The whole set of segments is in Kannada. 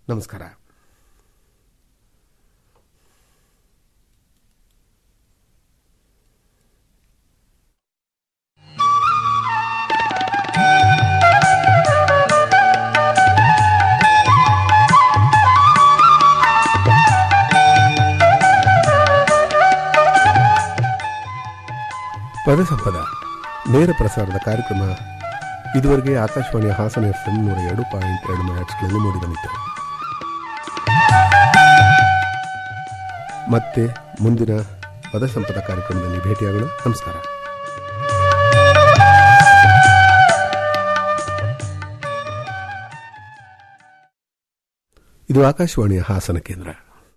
ನಮಸ್ಕಾರ ಪದ ಸಂಪದ ನೇರ ಪ್ರಸಾರದ ಕಾರ್ಯಕ್ರಮ ಇದುವರೆಗೆ ಆಕಾಶವಾಣಿಯ ಹಾಸನ ಎಫ್ಎಂ ನೂರ ಎರಡು ಪಾಯಿಂಟ್ ಎರಡು ಮೆಗಾಟ್ಸ್ಗಳಲ್ಲಿ ಮೂಡಿಬಂದಿತ್ತು ಮತ್ತೆ ಮುಂದಿನ ಪದ ಸಂಪದ ಕಾರ್ಯಕ್ರಮದಲ್ಲಿ ಭೇಟಿಯಾಗೋಣ ನಮಸ್ಕಾರ ಇದು ಆಕಾಶವಾಣಿಯ ಹಾಸನ ಕೇಂದ್ರ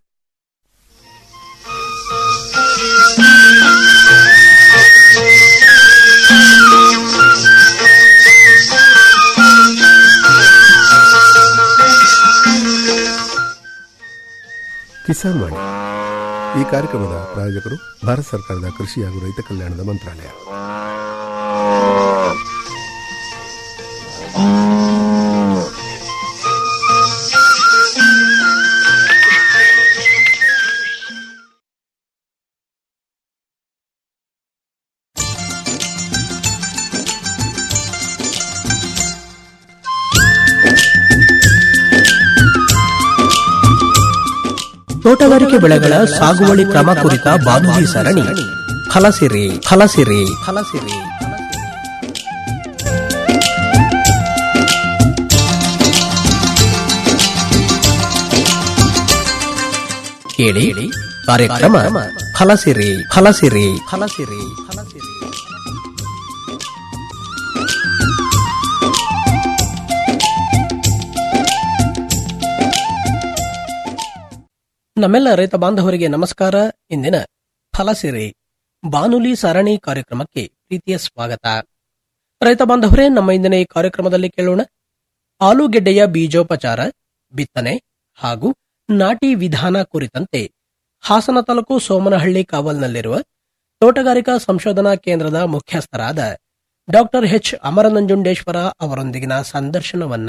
ಕಿಸಾನ್ ವಾಣಿ ಈ ಕಾರ್ಯಕ್ರಮದ ಪ್ರಾಯೋಜಕರು ಭಾರತ ಸರ್ಕಾರದ ಕೃಷಿ ಹಾಗೂ ರೈತ ಕಲ್ಯಾಣದ ಮಂತ್ರಾಲಯ ತೋಟಗಾರಿಕೆ ಬೆಳೆಗಳ ಸಾಗುವಳಿ ಕ್ರಮ ಕುರಿತ ಬಾನುಲಿ ಸರಣಿ ಫಲಸಿರಿ ಫಲಸಿರಿ ಫಲಸಿರಿ ಕೇಳಿ ಕಾರ್ಯಕ್ರಮ ಫಲಸಿರಿ ಫಲಸಿರಿ ಫಲಸಿರಿ ಫಲಸಿರಿ ನಮ್ಮೆಲ್ಲ ರೈತ ಬಾಂಧವರಿಗೆ ನಮಸ್ಕಾರ ಇಂದಿನ ಫಲಸಿರಿ ಬಾನುಲಿ ಸರಣಿ ಕಾರ್ಯಕ್ರಮಕ್ಕೆ ಪ್ರೀತಿಯ ಸ್ವಾಗತ ರೈತ ಬಾಂಧವರೇ ನಮ್ಮ ಇಂದಿನ ಈ ಕಾರ್ಯಕ್ರಮದಲ್ಲಿ ಕೇಳೋಣ ಆಲೂಗೆಡ್ಡೆಯ ಬೀಜೋಪಚಾರ ಬಿತ್ತನೆ ಹಾಗೂ ನಾಟಿ ವಿಧಾನ ಕುರಿತಂತೆ ಹಾಸನ ತಾಲೂಕು ಸೋಮನಹಳ್ಳಿ ಕಾವಲ್ನಲ್ಲಿರುವ ತೋಟಗಾರಿಕಾ ಸಂಶೋಧನಾ ಕೇಂದ್ರದ ಮುಖ್ಯಸ್ಥರಾದ ಡಾಕ್ಟರ್ ಎಚ್ ಅಮರನಂಜುಂಡೇಶ್ವರ ಅವರೊಂದಿಗಿನ ಸಂದರ್ಶನವನ್ನ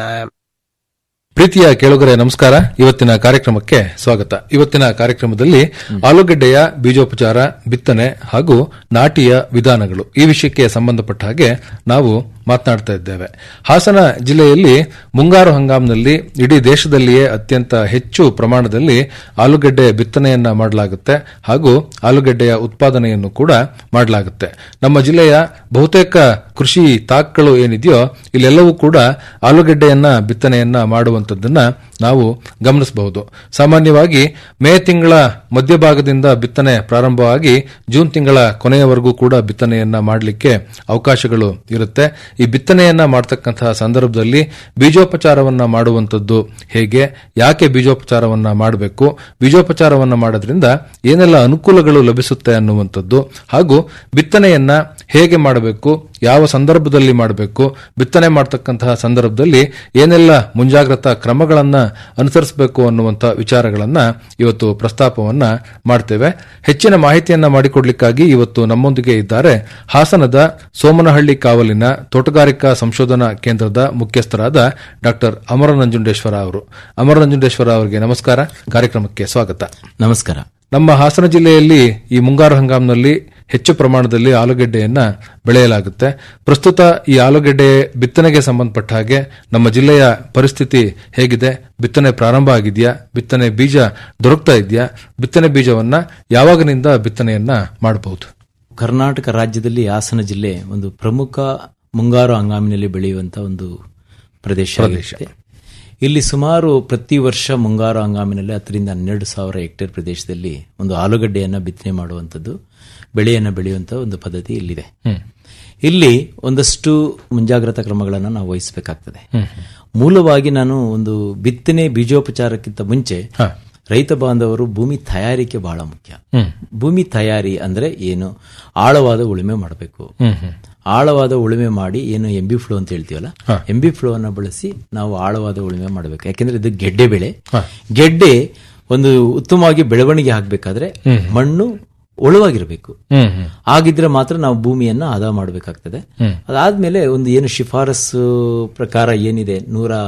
ಪ್ರೀತಿಯ ಕೇಳುಗರೆ ನಮಸ್ಕಾರ ಇವತ್ತಿನ ಕಾರ್ಯಕ್ರಮಕ್ಕೆ ಸ್ವಾಗತ ಇವತ್ತಿನ ಕಾರ್ಯಕ್ರಮದಲ್ಲಿ ಆಲೂಗಡ್ಡೆಯ ಬೀಜೋಪಚಾರ ಬಿತ್ತನೆ ಹಾಗೂ ನಾಟಿಯ ವಿಧಾನಗಳು ಈ ವಿಷಯಕ್ಕೆ ಸಂಬಂಧಪಟ್ಟ ಹಾಗೆ ನಾವು ಮಾತನಾಡ್ತಾ ಇದ್ದೇವೆ ಹಾಸನ ಜಿಲ್ಲೆಯಲ್ಲಿ ಮುಂಗಾರು ಹಂಗಾಮಿನಲ್ಲಿ ಇಡೀ ದೇಶದಲ್ಲಿಯೇ ಅತ್ಯಂತ ಹೆಚ್ಚು ಪ್ರಮಾಣದಲ್ಲಿ ಆಲೂಗಡ್ಡೆ ಬಿತ್ತನೆಯನ್ನ ಮಾಡಲಾಗುತ್ತೆ ಹಾಗೂ ಆಲೂಗಡ್ಡೆಯ ಉತ್ಪಾದನೆಯನ್ನು ಕೂಡ ಮಾಡಲಾಗುತ್ತೆ ನಮ್ಮ ಜಿಲ್ಲೆಯ ಬಹುತೇಕ ಕೃಷಿ ತಾಕ್ಗಳು ಏನಿದೆಯೋ ಇಲ್ಲೆಲ್ಲವೂ ಕೂಡ ಆಲೂಗಡ್ಡೆಯನ್ನ ಬಿತ್ತನೆಯನ್ನ ಮಾಡುವಂತದ್ದನ್ನ ನಾವು ಗಮನಿಸಬಹುದು ಸಾಮಾನ್ಯವಾಗಿ ಮೇ ತಿಂಗಳ ಮಧ್ಯಭಾಗದಿಂದ ಬಿತ್ತನೆ ಪ್ರಾರಂಭವಾಗಿ ಜೂನ್ ತಿಂಗಳ ಕೊನೆಯವರೆಗೂ ಕೂಡ ಬಿತ್ತನೆಯನ್ನ ಮಾಡಲಿಕ್ಕೆ ಅವಕಾಶಗಳು ಇರುತ್ತೆ ಈ ಬಿತ್ತನೆಯನ್ನ ಮಾಡತಕ್ಕಂತಹ ಸಂದರ್ಭದಲ್ಲಿ ಬೀಜೋಪಚಾರವನ್ನ ಮಾಡುವಂತದ್ದು ಹೇಗೆ ಯಾಕೆ ಬೀಜೋಪಚಾರವನ್ನ ಮಾಡಬೇಕು ಬೀಜೋಪಚಾರವನ್ನ ಮಾಡೋದ್ರಿಂದ ಏನೆಲ್ಲ ಅನುಕೂಲಗಳು ಲಭಿಸುತ್ತೆ ಅನ್ನುವಂಥದ್ದು ಹಾಗೂ ಬಿತ್ತನೆಯನ್ನ ಹೇಗೆ ಮಾಡಬೇಕು ಯಾವ ಸಂದರ್ಭದಲ್ಲಿ ಮಾಡಬೇಕು ಬಿತ್ತನೆ ಮಾಡತಕ್ಕಂತಹ ಸಂದರ್ಭದಲ್ಲಿ ಏನೆಲ್ಲ ಮುಂಜಾಗ್ರತಾ ಕ್ರಮಗಳನ್ನ ಅನುಸರಿಸಬೇಕು ಅನ್ನುವಂಥ ವಿಚಾರಗಳನ್ನ ಇವತ್ತು ಪ್ರಸ್ತಾಪವನ್ನ ಮಾಡ್ತೇವೆ ಹೆಚ್ಚಿನ ಮಾಹಿತಿಯನ್ನ ಮಾಡಿಕೊಡ್ಲಿಕ್ಕಾಗಿ ಇವತ್ತು ನಮ್ಮೊಂದಿಗೆ ಇದ್ದಾರೆ ಹಾಸನದ ಸೋಮನಹಳ್ಳಿ ಕಾವಲಿನ ತೋಟಗಾರಿಕಾ ಸಂಶೋಧನಾ ಕೇಂದ್ರದ ಮುಖ್ಯಸ್ಥರಾದ ಡಾಕ್ಟರ್ ಅಮರ ನಂಜುಂಡೇಶ್ವರ ಅವರು ಅಮರ ನಂಜುಂಡೇಶ್ವರ ಅವರಿಗೆ ನಮಸ್ಕಾರ ಕಾರ್ಯಕ್ರಮಕ್ಕೆ ಸ್ವಾಗತ ನಮಸ್ಕಾರ ನಮ್ಮ ಹಾಸನ ಜಿಲ್ಲೆಯಲ್ಲಿ ಈ ಮುಂಗಾರು ಹಂಗಾಮಿನಲ್ಲಿ ಹೆಚ್ಚು ಪ್ರಮಾಣದಲ್ಲಿ ಆಲೂಗೆಡ್ಡೆಯನ್ನ ಬೆಳೆಯಲಾಗುತ್ತೆ ಪ್ರಸ್ತುತ ಈ ಆಲೂಗೆಡ್ಡೆ ಬಿತ್ತನೆಗೆ ಸಂಬಂಧಪಟ್ಟ ಹಾಗೆ ನಮ್ಮ ಜಿಲ್ಲೆಯ ಪರಿಸ್ಥಿತಿ ಹೇಗಿದೆ ಬಿತ್ತನೆ ಪ್ರಾರಂಭ ಆಗಿದೆಯಾ ಬಿತ್ತನೆ ಬೀಜ ದೊರಕ್ತಾ ಇದೆಯಾ ಬಿತ್ತನೆ ಬೀಜವನ್ನ ಯಾವಾಗಿನಿಂದ ಬಿತ್ತನೆಯನ್ನ ಮಾಡಬಹುದು ಕರ್ನಾಟಕ ರಾಜ್ಯದಲ್ಲಿ ಹಾಸನ ಜಿಲ್ಲೆ ಒಂದು ಪ್ರಮುಖ ಮುಂಗಾರು ಹಂಗಾಮಿನಲ್ಲಿ ಬೆಳೆಯುವಂತ ಒಂದು ಪ್ರದೇಶ ಆಗಿರುತ್ತೆ. ಇಲ್ಲಿ ಸುಮಾರು ಪ್ರತಿ ವರ್ಷ ಮುಂಗಾರು ಹಂಗಾಮಿನಲ್ಲಿ ಹತ್ತರಿಂದ ಹನ್ನೆರಡು ಸಾವಿರ ಹೆಕ್ಟೇರ್ ಪ್ರದೇಶದಲ್ಲಿ ಒಂದು ಆಲೂಗಡ್ಡೆಯನ್ನ ಬಿತ್ತನೆ ಮಾಡುವಂಥದ್ದು ಬೆಳೆಯನ್ನ ಬೆಳೆಯುವಂತ ಒಂದು ಪದ್ಧತಿ ಇಲ್ಲಿದೆ ಇಲ್ಲಿ ಒಂದಷ್ಟು ಮುಂಜಾಗ್ರತಾ ಕ್ರಮಗಳನ್ನು ನಾವು ವಹಿಸಬೇಕಾಗ್ತದೆ ಮೂಲವಾಗಿ ನಾನು ಒಂದು ಬಿತ್ತನೆ ಬೀಜೋಪಚಾರಕ್ಕಿಂತ ಮುಂಚೆ ರೈತ ಬಾಂಧವರು ಭೂಮಿ ತಯಾರಿಕೆ ಬಹಳ ಮುಖ್ಯ ಭೂಮಿ ತಯಾರಿ ಅಂದ್ರೆ ಏನು ಆಳವಾದ ಉಳುಮೆ ಮಾಡಬೇಕು ಆಳವಾದ ಉಳುಮೆ ಮಾಡಿ ಏನು ಎಂಬಿ ಫ್ಲೋ ಅಂತ ಹೇಳ್ತೀವಲ್ಲ ಎಂಬಿ ಫ್ಲೋ ಅನ್ನ ಬಳಸಿ ನಾವು ಆಳವಾದ ಉಳುಮೆ ಮಾಡಬೇಕು ಯಾಕೆಂದ್ರೆ ಇದು ಗೆಡ್ಡೆ ಬೆಳೆ ಗೆಡ್ಡೆ ಒಂದು ಉತ್ತಮವಾಗಿ ಬೆಳವಣಿಗೆ ಆಗ್ಬೇಕಾದ್ರೆ ಮಣ್ಣು ಒಳವಾಗಿರಬೇಕು ಆಗಿದ್ರೆ ಮಾತ್ರ ನಾವು ಭೂಮಿಯನ್ನ ಆದ ಮಾಡಬೇಕಾಗ್ತದೆ ಅದಾದ್ಮೇಲೆ ಒಂದು ಏನು ಶಿಫಾರಸು ಪ್ರಕಾರ ಏನಿದೆ ನೂರ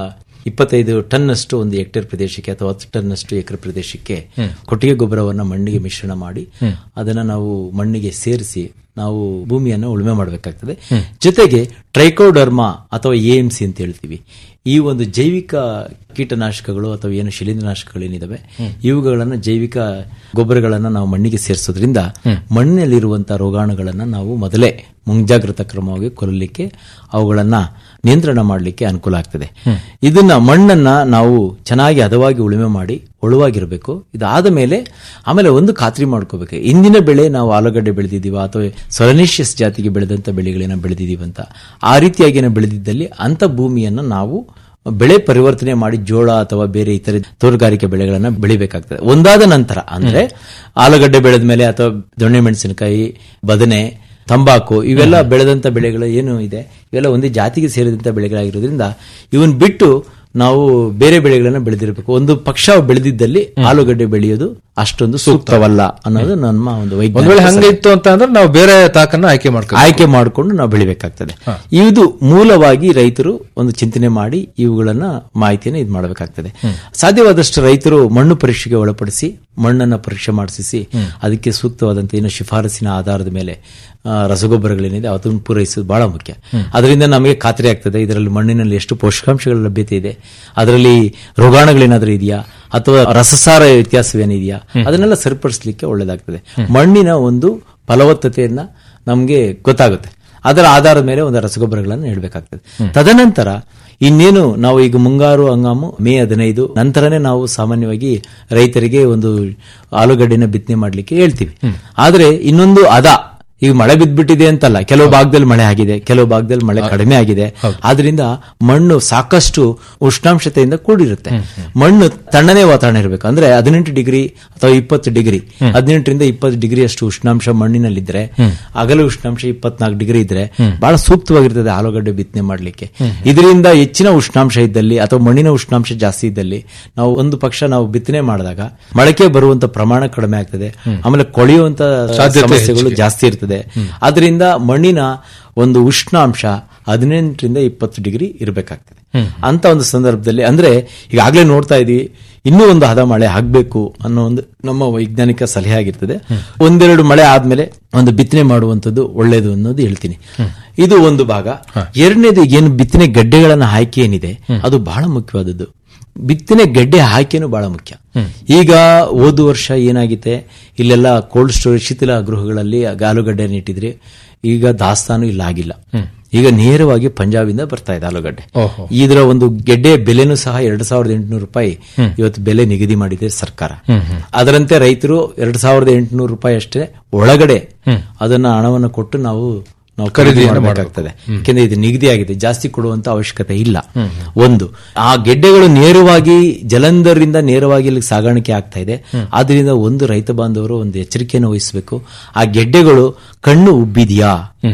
ಇಪ್ಪತ್ತೈದು ಟನ್ ಅಷ್ಟು ಒಂದು ಹೆಕ್ಟೇರ್ ಪ್ರದೇಶಕ್ಕೆ ಅಥವಾ ಹತ್ತು ಟನ್ ಅಷ್ಟು ಎಕರೆ ಪ್ರದೇಶಕ್ಕೆ ಕೊಟ್ಟಿಗೆ ಗೊಬ್ಬರವನ್ನ ಮಣ್ಣಿಗೆ ಮಿಶ್ರಣ ಮಾಡಿ ಅದನ್ನ ನಾವು ಮಣ್ಣಿಗೆ ಸೇರಿಸಿ ನಾವು ಭೂಮಿಯನ್ನು ಉಳುಮೆ ಮಾಡಬೇಕಾಗ್ತದೆ ಜೊತೆಗೆ ಟ್ರೈಕೋಡರ್ಮಾ ಅಥವಾ ಎಎಂಸಿ ಅಂತ ಹೇಳ್ತೀವಿ ಈ ಒಂದು ಜೈವಿಕ ಕೀಟನಾಶಕಗಳು ಅಥವಾ ಏನು ಶಿಲೀಂಧ್ರನಾಶಕಗಳೇನಿದಾವೆ ಇವುಗಳನ್ನ ಜೈವಿಕ ಗೊಬ್ಬರಗಳನ್ನ ನಾವು ಮಣ್ಣಿಗೆ ಸೇರಿಸೋದ್ರಿಂದ ಮಣ್ಣಿನಲ್ಲಿರುವಂತಹ ರೋಗಾಣುಗಳನ್ನ ನಾವು ಮೊದಲೇ ಮುಂಜಾಗ್ರತಾ ಕ್ರಮವಾಗಿ ಕೊಲ್ಲಲಿಕ್ಕೆ ಅವುಗಳನ್ನ ನಿಯಂತ್ರಣ ಮಾಡಲಿಕ್ಕೆ ಅನುಕೂಲ ಆಗ್ತದೆ ಇದನ್ನ ಮಣ್ಣನ್ನ ನಾವು ಚೆನ್ನಾಗಿ ಹದವಾಗಿ ಉಳುಮೆ ಮಾಡಿ ಒಳುವಾಗಿರಬೇಕು ಇದಾದ ಮೇಲೆ ಆಮೇಲೆ ಒಂದು ಖಾತ್ರಿ ಮಾಡ್ಕೋಬೇಕು ಇಂದಿನ ಬೆಳೆ ನಾವು ಆಲೂಗಡ್ಡೆ ಬೆಳೆದಿದ್ದೀವ ಅಥವಾ ಸೊಲನೇಷಿಯಸ್ ಜಾತಿಗೆ ಬೆಳೆದಂತ ಬೆಳೆಗಳನ್ನ ಬೆಳೆದಿದ್ದೀವಿ ಅಂತ ಆ ರೀತಿಯಾಗಿ ಏನೋ ಬೆಳೆದಿದ್ದಲ್ಲಿ ಅಂತ ಭೂಮಿಯನ್ನು ನಾವು ಬೆಳೆ ಪರಿವರ್ತನೆ ಮಾಡಿ ಜೋಳ ಅಥವಾ ಬೇರೆ ಇತರೆ ತೋಟಗಾರಿಕೆ ಬೆಳೆಗಳನ್ನ ಬೆಳಿಬೇಕಾಗ್ತದೆ ಒಂದಾದ ನಂತರ ಅಂದ್ರೆ ಆಲೂಗಡ್ಡೆ ಬೆಳೆದ ಮೇಲೆ ಅಥವಾ ದೊಣ್ಣೆ ಮೆಣಸಿನಕಾಯಿ ಬದನೆ ತಂಬಾಕು ಇವೆಲ್ಲ ಬೆಳೆದಂತ ಬೆಳೆಗಳು ಏನು ಇದೆ ಇವೆಲ್ಲ ಒಂದೇ ಜಾತಿಗೆ ಸೇರಿದಂತ ಬೆಳೆಗಳಾಗಿರೋದ್ರಿಂದ ಇವನ್ ಬಿಟ್ಟು ನಾವು ಬೇರೆ ಬೆಳೆಗಳನ್ನ ಬೆಳೆದಿರಬೇಕು ಒಂದು ಪಕ್ಷ ಬೆಳೆದಿದ್ದಲ್ಲಿ ಆಲೂಗಡ್ಡೆ ಬೆಳೆಯೋದು ಅಷ್ಟೊಂದು ಸೂಕ್ತವಲ್ಲ ಅನ್ನೋದು ನಮ್ಮ ಒಂದು ಒಂದ್ ವೇಳೆ ವೈಜ್ಞಾನಿಕ ಹಂಗೆ ಇತ್ತು ಅಂತ ಅಂದ್ರೆ ನಾವು ಬೇರೆ ತಾಕನ್ನ ಆಯ್ಕೆ ಮಾಡ್ಕೊ ಆಯ್ಕೆ ಮಾಡಿಕೊಂಡು ನಾವು ಬೆಳಿಬೇಕಾಗ್ತದೆ ಇದು ಮೂಲವಾಗಿ ರೈತರು ಒಂದು ಚಿಂತನೆ ಮಾಡಿ ಇವುಗಳನ್ನ ಮಾಹಿತಿಯನ್ನು ಇದು ಮಾಡಬೇಕಾಗ್ತದೆ ಸಾಧ್ಯವಾದಷ್ಟು ರೈತರು ಮಣ್ಣು ಪರೀಕ್ಷೆಗೆ ಒಳಪಡಿಸಿ ಮಣ್ಣನ್ನ ಪರೀಕ್ಷೆ ಮಾಡಿಸಿ ಅದಕ್ಕೆ ಸೂಕ್ತವಾದಂತ ಏನು ಶಿಫಾರಸಿನ ಆಧಾರದ ಮೇಲೆ ಆ, ರಸಗೊಬ್ಬರಗಳೇನಿದೆ ಅದನ್ನು ಪೂರೈಸೋದು ಬಹಳ ಮುಖ್ಯ ಅದರಿಂದ ನಮಗೆ ಖಾತ್ರಿ ಆಗ್ತದೆ ಇದರಲ್ಲಿ ಮಣ್ಣಿನಲ್ಲಿ ಎಷ್ಟು ಪೋಷಕಾಂಶಗಳ ಲಭ್ಯತೆ ಇದೆ ಅದರಲ್ಲಿ ರೋಗಾಣುಗಳೇನಾದ್ರೂ ಇದೆಯಾ ಅಥವಾ ರಸಸಾರ ವ್ಯತ್ಯಾಸವೇನಿದೆಯಾ ಅದನ್ನೆಲ್ಲ ಸರಿಪಡಿಸಲಿಕ್ಕೆ ಒಳ್ಳೇದಾಗ್ತದೆ ಮಣ್ಣಿನ ಒಂದು ಫಲವತ್ತತೆಯನ್ನ ನಮಗೆ ಗೊತ್ತಾಗುತ್ತೆ ಅದರ ಆಧಾರದ ಮೇಲೆ ಒಂದು ರಸಗೊಬ್ಬರಗಳನ್ನು ನೀಡಬೇಕಾಗ್ತದೆ ತದನಂತರ ಇನ್ನೇನು ನಾವು ಈಗ ಮುಂಗಾರು ಹಂಗಾಮು ಮೇ ಹದಿನೈದು ನಂತರನೇ ನಾವು ಸಾಮಾನ್ಯವಾಗಿ ರೈತರಿಗೆ ಒಂದು ಆಲೂಗಡ್ಡೆನ ಬಿತ್ತನೆ ಮಾಡ್ಲಿಕ್ಕೆ ಹೇಳ್ತೀವಿ ಆದ್ರೆ ಇನ್ನೊಂದು ಅದ ಈಗ ಮಳೆ ಬಿದ್ದ್ಬಿಟ್ಟಿದೆ ಅಂತಲ್ಲ ಕೆಲವು ಭಾಗದಲ್ಲಿ ಮಳೆ ಆಗಿದೆ ಕೆಲವು ಭಾಗದಲ್ಲಿ ಮಳೆ ಕಡಿಮೆ ಆಗಿದೆ ಆದ್ರಿಂದ ಮಣ್ಣು ಸಾಕಷ್ಟು ಉಷ್ಣಾಂಶತೆಯಿಂದ ಕೂಡಿರುತ್ತೆ ಮಣ್ಣು ತಣ್ಣನೆ ವಾತಾವರಣ ಇರಬೇಕು ಅಂದ್ರೆ ಹದಿನೆಂಟು ಡಿಗ್ರಿ ಅಥವಾ ಇಪ್ಪತ್ತು ಡಿಗ್ರಿ ಹದಿನೆಂಟರಿಂದ ಇಪ್ಪತ್ತು ಡಿಗ್ರಿ ಅಷ್ಟು ಉಷ್ಣಾಂಶ ಮಣ್ಣಿನಲ್ಲಿದ್ರೆ ಅಗಲ ಉಷ್ಣಾಂಶ ಇಪ್ಪತ್ನಾಲ್ಕು ಡಿಗ್ರಿ ಇದ್ರೆ ಬಹಳ ಸೂಕ್ತವಾಗಿರ್ತದೆ ಆಲೂಗಡ್ಡೆ ಬಿತ್ತನೆ ಮಾಡ್ಲಿಕ್ಕೆ ಇದರಿಂದ ಹೆಚ್ಚಿನ ಉಷ್ಣಾಂಶ ಇದ್ದಲ್ಲಿ ಅಥವಾ ಮಣ್ಣಿನ ಉಷ್ಣಾಂಶ ಜಾಸ್ತಿ ಇದ್ದಲ್ಲಿ ನಾವು ಒಂದು ಪಕ್ಷ ನಾವು ಬಿತ್ತನೆ ಮಾಡಿದಾಗ ಮೊಳಕೆ ಬರುವಂತ ಪ್ರಮಾಣ ಕಡಿಮೆ ಆಗ್ತದೆ ಆಮೇಲೆ ಕೊಳೆಯುವಂತ ಸಮಸ್ಯೆಗಳು ಜಾಸ್ತಿ ಇರ್ತದೆ ಅದರಿಂದ ಮಣ್ಣಿನ ಒಂದು ಉಷ್ಣಾಂಶ ಹದಿನೆಂಟರಿಂದ ಇಪ್ಪತ್ತು ಡಿಗ್ರಿ ಇರಬೇಕಾಗ್ತದೆ ಅಂತ ಒಂದು ಸಂದರ್ಭದಲ್ಲಿ ಅಂದ್ರೆ ಈಗಾಗಲೇ ನೋಡ್ತಾ ಇದೀವಿ ಇನ್ನೂ ಒಂದು ಹದ ಮಳೆ ಆಗ್ಬೇಕು ಅನ್ನೋ ಒಂದು ನಮ್ಮ ವೈಜ್ಞಾನಿಕ ಸಲಹೆ ಆಗಿರ್ತದೆ ಒಂದೆರಡು ಮಳೆ ಆದ್ಮೇಲೆ ಒಂದು ಬಿತ್ತನೆ ಮಾಡುವಂತದ್ದು ಒಳ್ಳೇದು ಅನ್ನೋದು ಹೇಳ್ತೀನಿ ಇದು ಒಂದು ಭಾಗ ಎರಡನೇದು ಏನು ಬಿತ್ತನೆ ಗಡ್ಡೆಗಳನ್ನ ಆಯ್ಕೆ ಏನಿದೆ ಅದು ಬಹಳ ಮುಖ್ಯವಾದದ್ದು ಬಿತ್ತನೆ ಗಡ್ಡೆ ಆಯ್ಕೆನೂ ಬಹಳ ಮುಖ್ಯ ಈಗ ಹೋದ ವರ್ಷ ಏನಾಗಿದೆ ಇಲ್ಲೆಲ್ಲ ಕೋಲ್ಡ್ ಸ್ಟೋರೇಜ್ ಶಿಥಿಲ ಗೃಹಗಳಲ್ಲಿ ಆಲೂಗಡ್ಡೆ ಇಟ್ಟಿದ್ರೆ ಈಗ ದಾಸ್ತಾನು ಇಲ್ಲ ಆಗಿಲ್ಲ ಈಗ ನೇರವಾಗಿ ಪಂಜಾಬಿಂದ ಬರ್ತಾ ಇದೆ ಆಲೂಗಡ್ಡೆ ಇದರ ಒಂದು ಗೆಡ್ಡೆ ಬೆಲೆನೂ ಸಹ ಎರಡ್ ಸಾವಿರದ ಎಂಟುನೂರು ರೂಪಾಯಿ ಇವತ್ತು ಬೆಲೆ ನಿಗದಿ ಮಾಡಿದೆ ಸರ್ಕಾರ ಅದರಂತೆ ರೈತರು ಎರಡ್ ಸಾವಿರದ ಎಂಟುನೂರು ರೂಪಾಯಿ ಅಷ್ಟೇ ಒಳಗಡೆ ಅದನ್ನ ಹಣವನ್ನು ಕೊಟ್ಟು ನಾವು ನಾವು ಖರೀದಿ ಮಾಡಬೇಕಾಗ್ತದೆ ಯಾಕೆಂದ್ರೆ ಇದು ನಿಗದಿ ಆಗಿದೆ ಜಾಸ್ತಿ ಕೊಡುವಂತ ಅವಶ್ಯಕತೆ ಇಲ್ಲ ಒಂದು ಆ ಗೆಡ್ಡೆಗಳು ನೇರವಾಗಿ ಜಲಂಧರಿಂದ ನೇರವಾಗಿ ಇಲ್ಲಿ ಸಾಗಾಣಿಕೆ ಆಗ್ತಾ ಇದೆ ಆದ್ರಿಂದ ಒಂದು ರೈತ ಬಾಂಧವರು ಒಂದು ಎಚ್ಚರಿಕೆಯನ್ನು ವಹಿಸಬೇಕು ಆ ಗೆಡ್ಡೆಗಳು ಕಣ್ಣು ಉಬ್ಬಿದೆಯಾ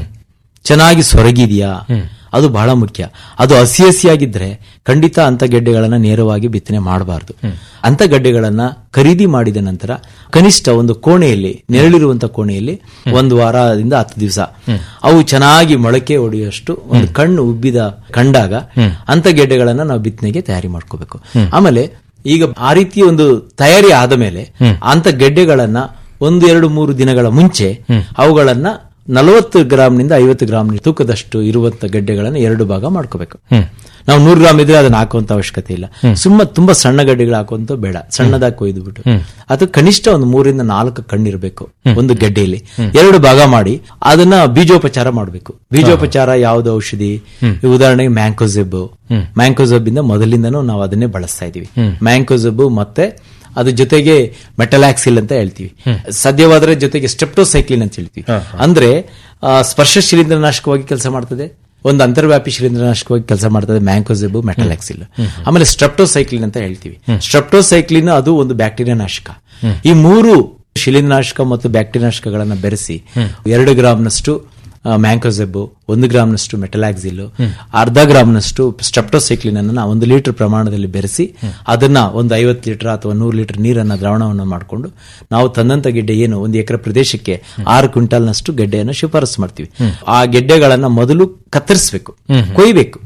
ಚೆನ್ನಾಗಿ ಸೊರಗಿದೆಯಾ ಅದು ಬಹಳ ಮುಖ್ಯ ಅದು ಹಸಿ ಹಸಿಯಾಗಿದ್ರೆ ಖಂಡಿತ ಅಂತ ಗೆಡ್ಡೆಗಳನ್ನ ನೇರವಾಗಿ ಬಿತ್ತನೆ ಮಾಡಬಾರದು ಅಂತ ಗಡ್ಡೆಗಳನ್ನ ಖರೀದಿ ಮಾಡಿದ ನಂತರ ಕನಿಷ್ಠ ಒಂದು ಕೋಣೆಯಲ್ಲಿ ನೆರಳಿರುವಂತ ಕೋಣೆಯಲ್ಲಿ ಒಂದು ವಾರದಿಂದ ಹತ್ತು ದಿವಸ ಅವು ಚೆನ್ನಾಗಿ ಮೊಳಕೆ ಹೊಡೆಯುವಷ್ಟು ಒಂದು ಕಣ್ಣು ಉಬ್ಬಿದ ಕಂಡಾಗ ಅಂತ ಗೆಡ್ಡೆಗಳನ್ನ ನಾವು ಬಿತ್ತನೆಗೆ ತಯಾರಿ ಮಾಡ್ಕೋಬೇಕು ಆಮೇಲೆ ಈಗ ಆ ರೀತಿ ಒಂದು ತಯಾರಿ ಆದ ಮೇಲೆ ಅಂತ ಗೆಡ್ಡೆಗಳನ್ನ ಒಂದು ಎರಡು ಮೂರು ದಿನಗಳ ಮುಂಚೆ ಅವುಗಳನ್ನ ನಲವತ್ತು ಗ್ರಾಮ್ನಿಂದ ಐವತ್ತು ಗ್ರಾಮ್ ತೂಕದಷ್ಟು ಇರುವಂತ ಗಡ್ಡೆಗಳನ್ನು ಎರಡು ಭಾಗ ಮಾಡ್ಕೋಬೇಕು ನಾವು ನೂರು ಗ್ರಾಮ್ ಇದ್ರೆ ಅದನ್ನ ಹಾಕುವಂತ ಅವಶ್ಯಕತೆ ಇಲ್ಲ ಸುಮ್ಮ ತುಂಬಾ ಸಣ್ಣ ಗಡ್ಡೆಗಳು ಹಾಕುವಂತ ಬೇಡ ಸಣ್ಣದಾಗಿ ಕೊಯ್ದು ಬಿಟ್ಟು ಅದು ಕನಿಷ್ಠ ಒಂದು ಮೂರಿಂದ ನಾಲ್ಕು ಕಣ್ಣಿರಬೇಕು ಒಂದು ಗೆಡ್ಡೆಯಲ್ಲಿ ಎರಡು ಭಾಗ ಮಾಡಿ ಅದನ್ನ ಬೀಜೋಪಚಾರ ಮಾಡಬೇಕು ಬೀಜೋಪಚಾರ ಯಾವ್ದು ಔಷಧಿ ಈ ಉದಾಹರಣೆಗೆ ಮ್ಯಾಂಕೋಸೆಬ್ ಮ್ಯಾಂಕೋಸೆಬ್ ಇಂದ ಮೊದಲಿಂದನೂ ನಾವು ಅದನ್ನೇ ಬಳಸ್ತಾ ಇದೀವಿ ಮ್ಯಾಂಕೋಸೆಬ್ ಮತ್ತೆ ಅದ್ರ ಜೊತೆಗೆ ಮೆಟಲಾಕ್ಸಿಲ್ ಅಂತ ಹೇಳ್ತೀವಿ ಸಾಧ್ಯವಾದ್ರೆ ಜೊತೆಗೆ ಸ್ಟೆಪ್ಟೋಸೈಕ್ಲಿನ್ ಅಂತ ಹೇಳ್ತೀವಿ ಅಂದ್ರೆ ಆ, ಸ್ಪರ್ಶ ಶಿಲೀಂಧ್ರನಾಶಕವಾಗಿ ಕೆಲಸ ಮಾಡ್ತದೆ ಒಂದು ಅಂತರ್ವ್ಯಾಪಿ ಶಿಲೀಂಧ್ರನಾಶಕವಾಗಿ ಕೆಲಸ ಮಾಡ್ತದೆ ಮ್ಯಾಂಕೋಸೆಬ್ ಮೆಟಲಾಕ್ಸಿಲ್ ಆಮೇಲೆ ಸ್ಟ್ರೆಪ್ಟೋಸೈಕ್ಲಿನ್ ಅಂತ ಹೇಳ್ತೀವಿ ಸ್ಟ್ರೆಪ್ಟೋಸೈಕ್ಲಿನ್ ಅದು ಒಂದು ಬ್ಯಾಕ್ಟೀರಿಯಾ ನಾಶಕ ಈ ಮೂರು ಶಿಲೀಂಧ್ರನಾಶಕ ಮತ್ತು ಬ್ಯಾಕ್ಟೀರಿಯಾ ನಾಶಕಗಳನ್ನ ಬೆರೆಸಿ ಎರಡು ಗ್ರಾಮ್ನಷ್ಟು ಮ್ಯಾಂಕೋಸೆಬ್ ಒಂದು ಗ್ರಾಮ್ನಷ್ಟು ಮೆಟಲಾಕ್ಸಿಲ್ ಅರ್ಧ ಗ್ರಾಮ್ನಷ್ಟು ಸ್ಟೆಪ್ಟೋಸೈಕ್ಲಿನ್ ಅನ್ನ ಒಂದು ಲೀಟರ್ ಪ್ರಮಾಣದಲ್ಲಿ ಬೆರೆಸಿ ಅದನ್ನ ಒಂದು ಐವತ್ತು ಲೀಟರ್ ಅಥವಾ ನೂರು ಲೀಟರ್ ನೀರನ್ನ ದ್ರಾವಣವನ್ನು ಮಾಡಿಕೊಂಡು ನಾವು ತಂದಂತ ಗೆಡ್ಡೆ ಏನು ಒಂದು ಎಕರೆ ಪ್ರದೇಶಕ್ಕೆ ಆರು ಕ್ವಿಂಟಾಲ್ನಷ್ಟು ಗೆಡ್ಡೆಯನ್ನು ಶಿಫಾರಸು ಮಾಡ್ತೀವಿ ಆ ಗೆಡ್ಡೆಗಳನ್ನ ಮೊದಲು ಕತ್ತರಿಸಬೇಕು ಕೊಯ್ಬೇಕು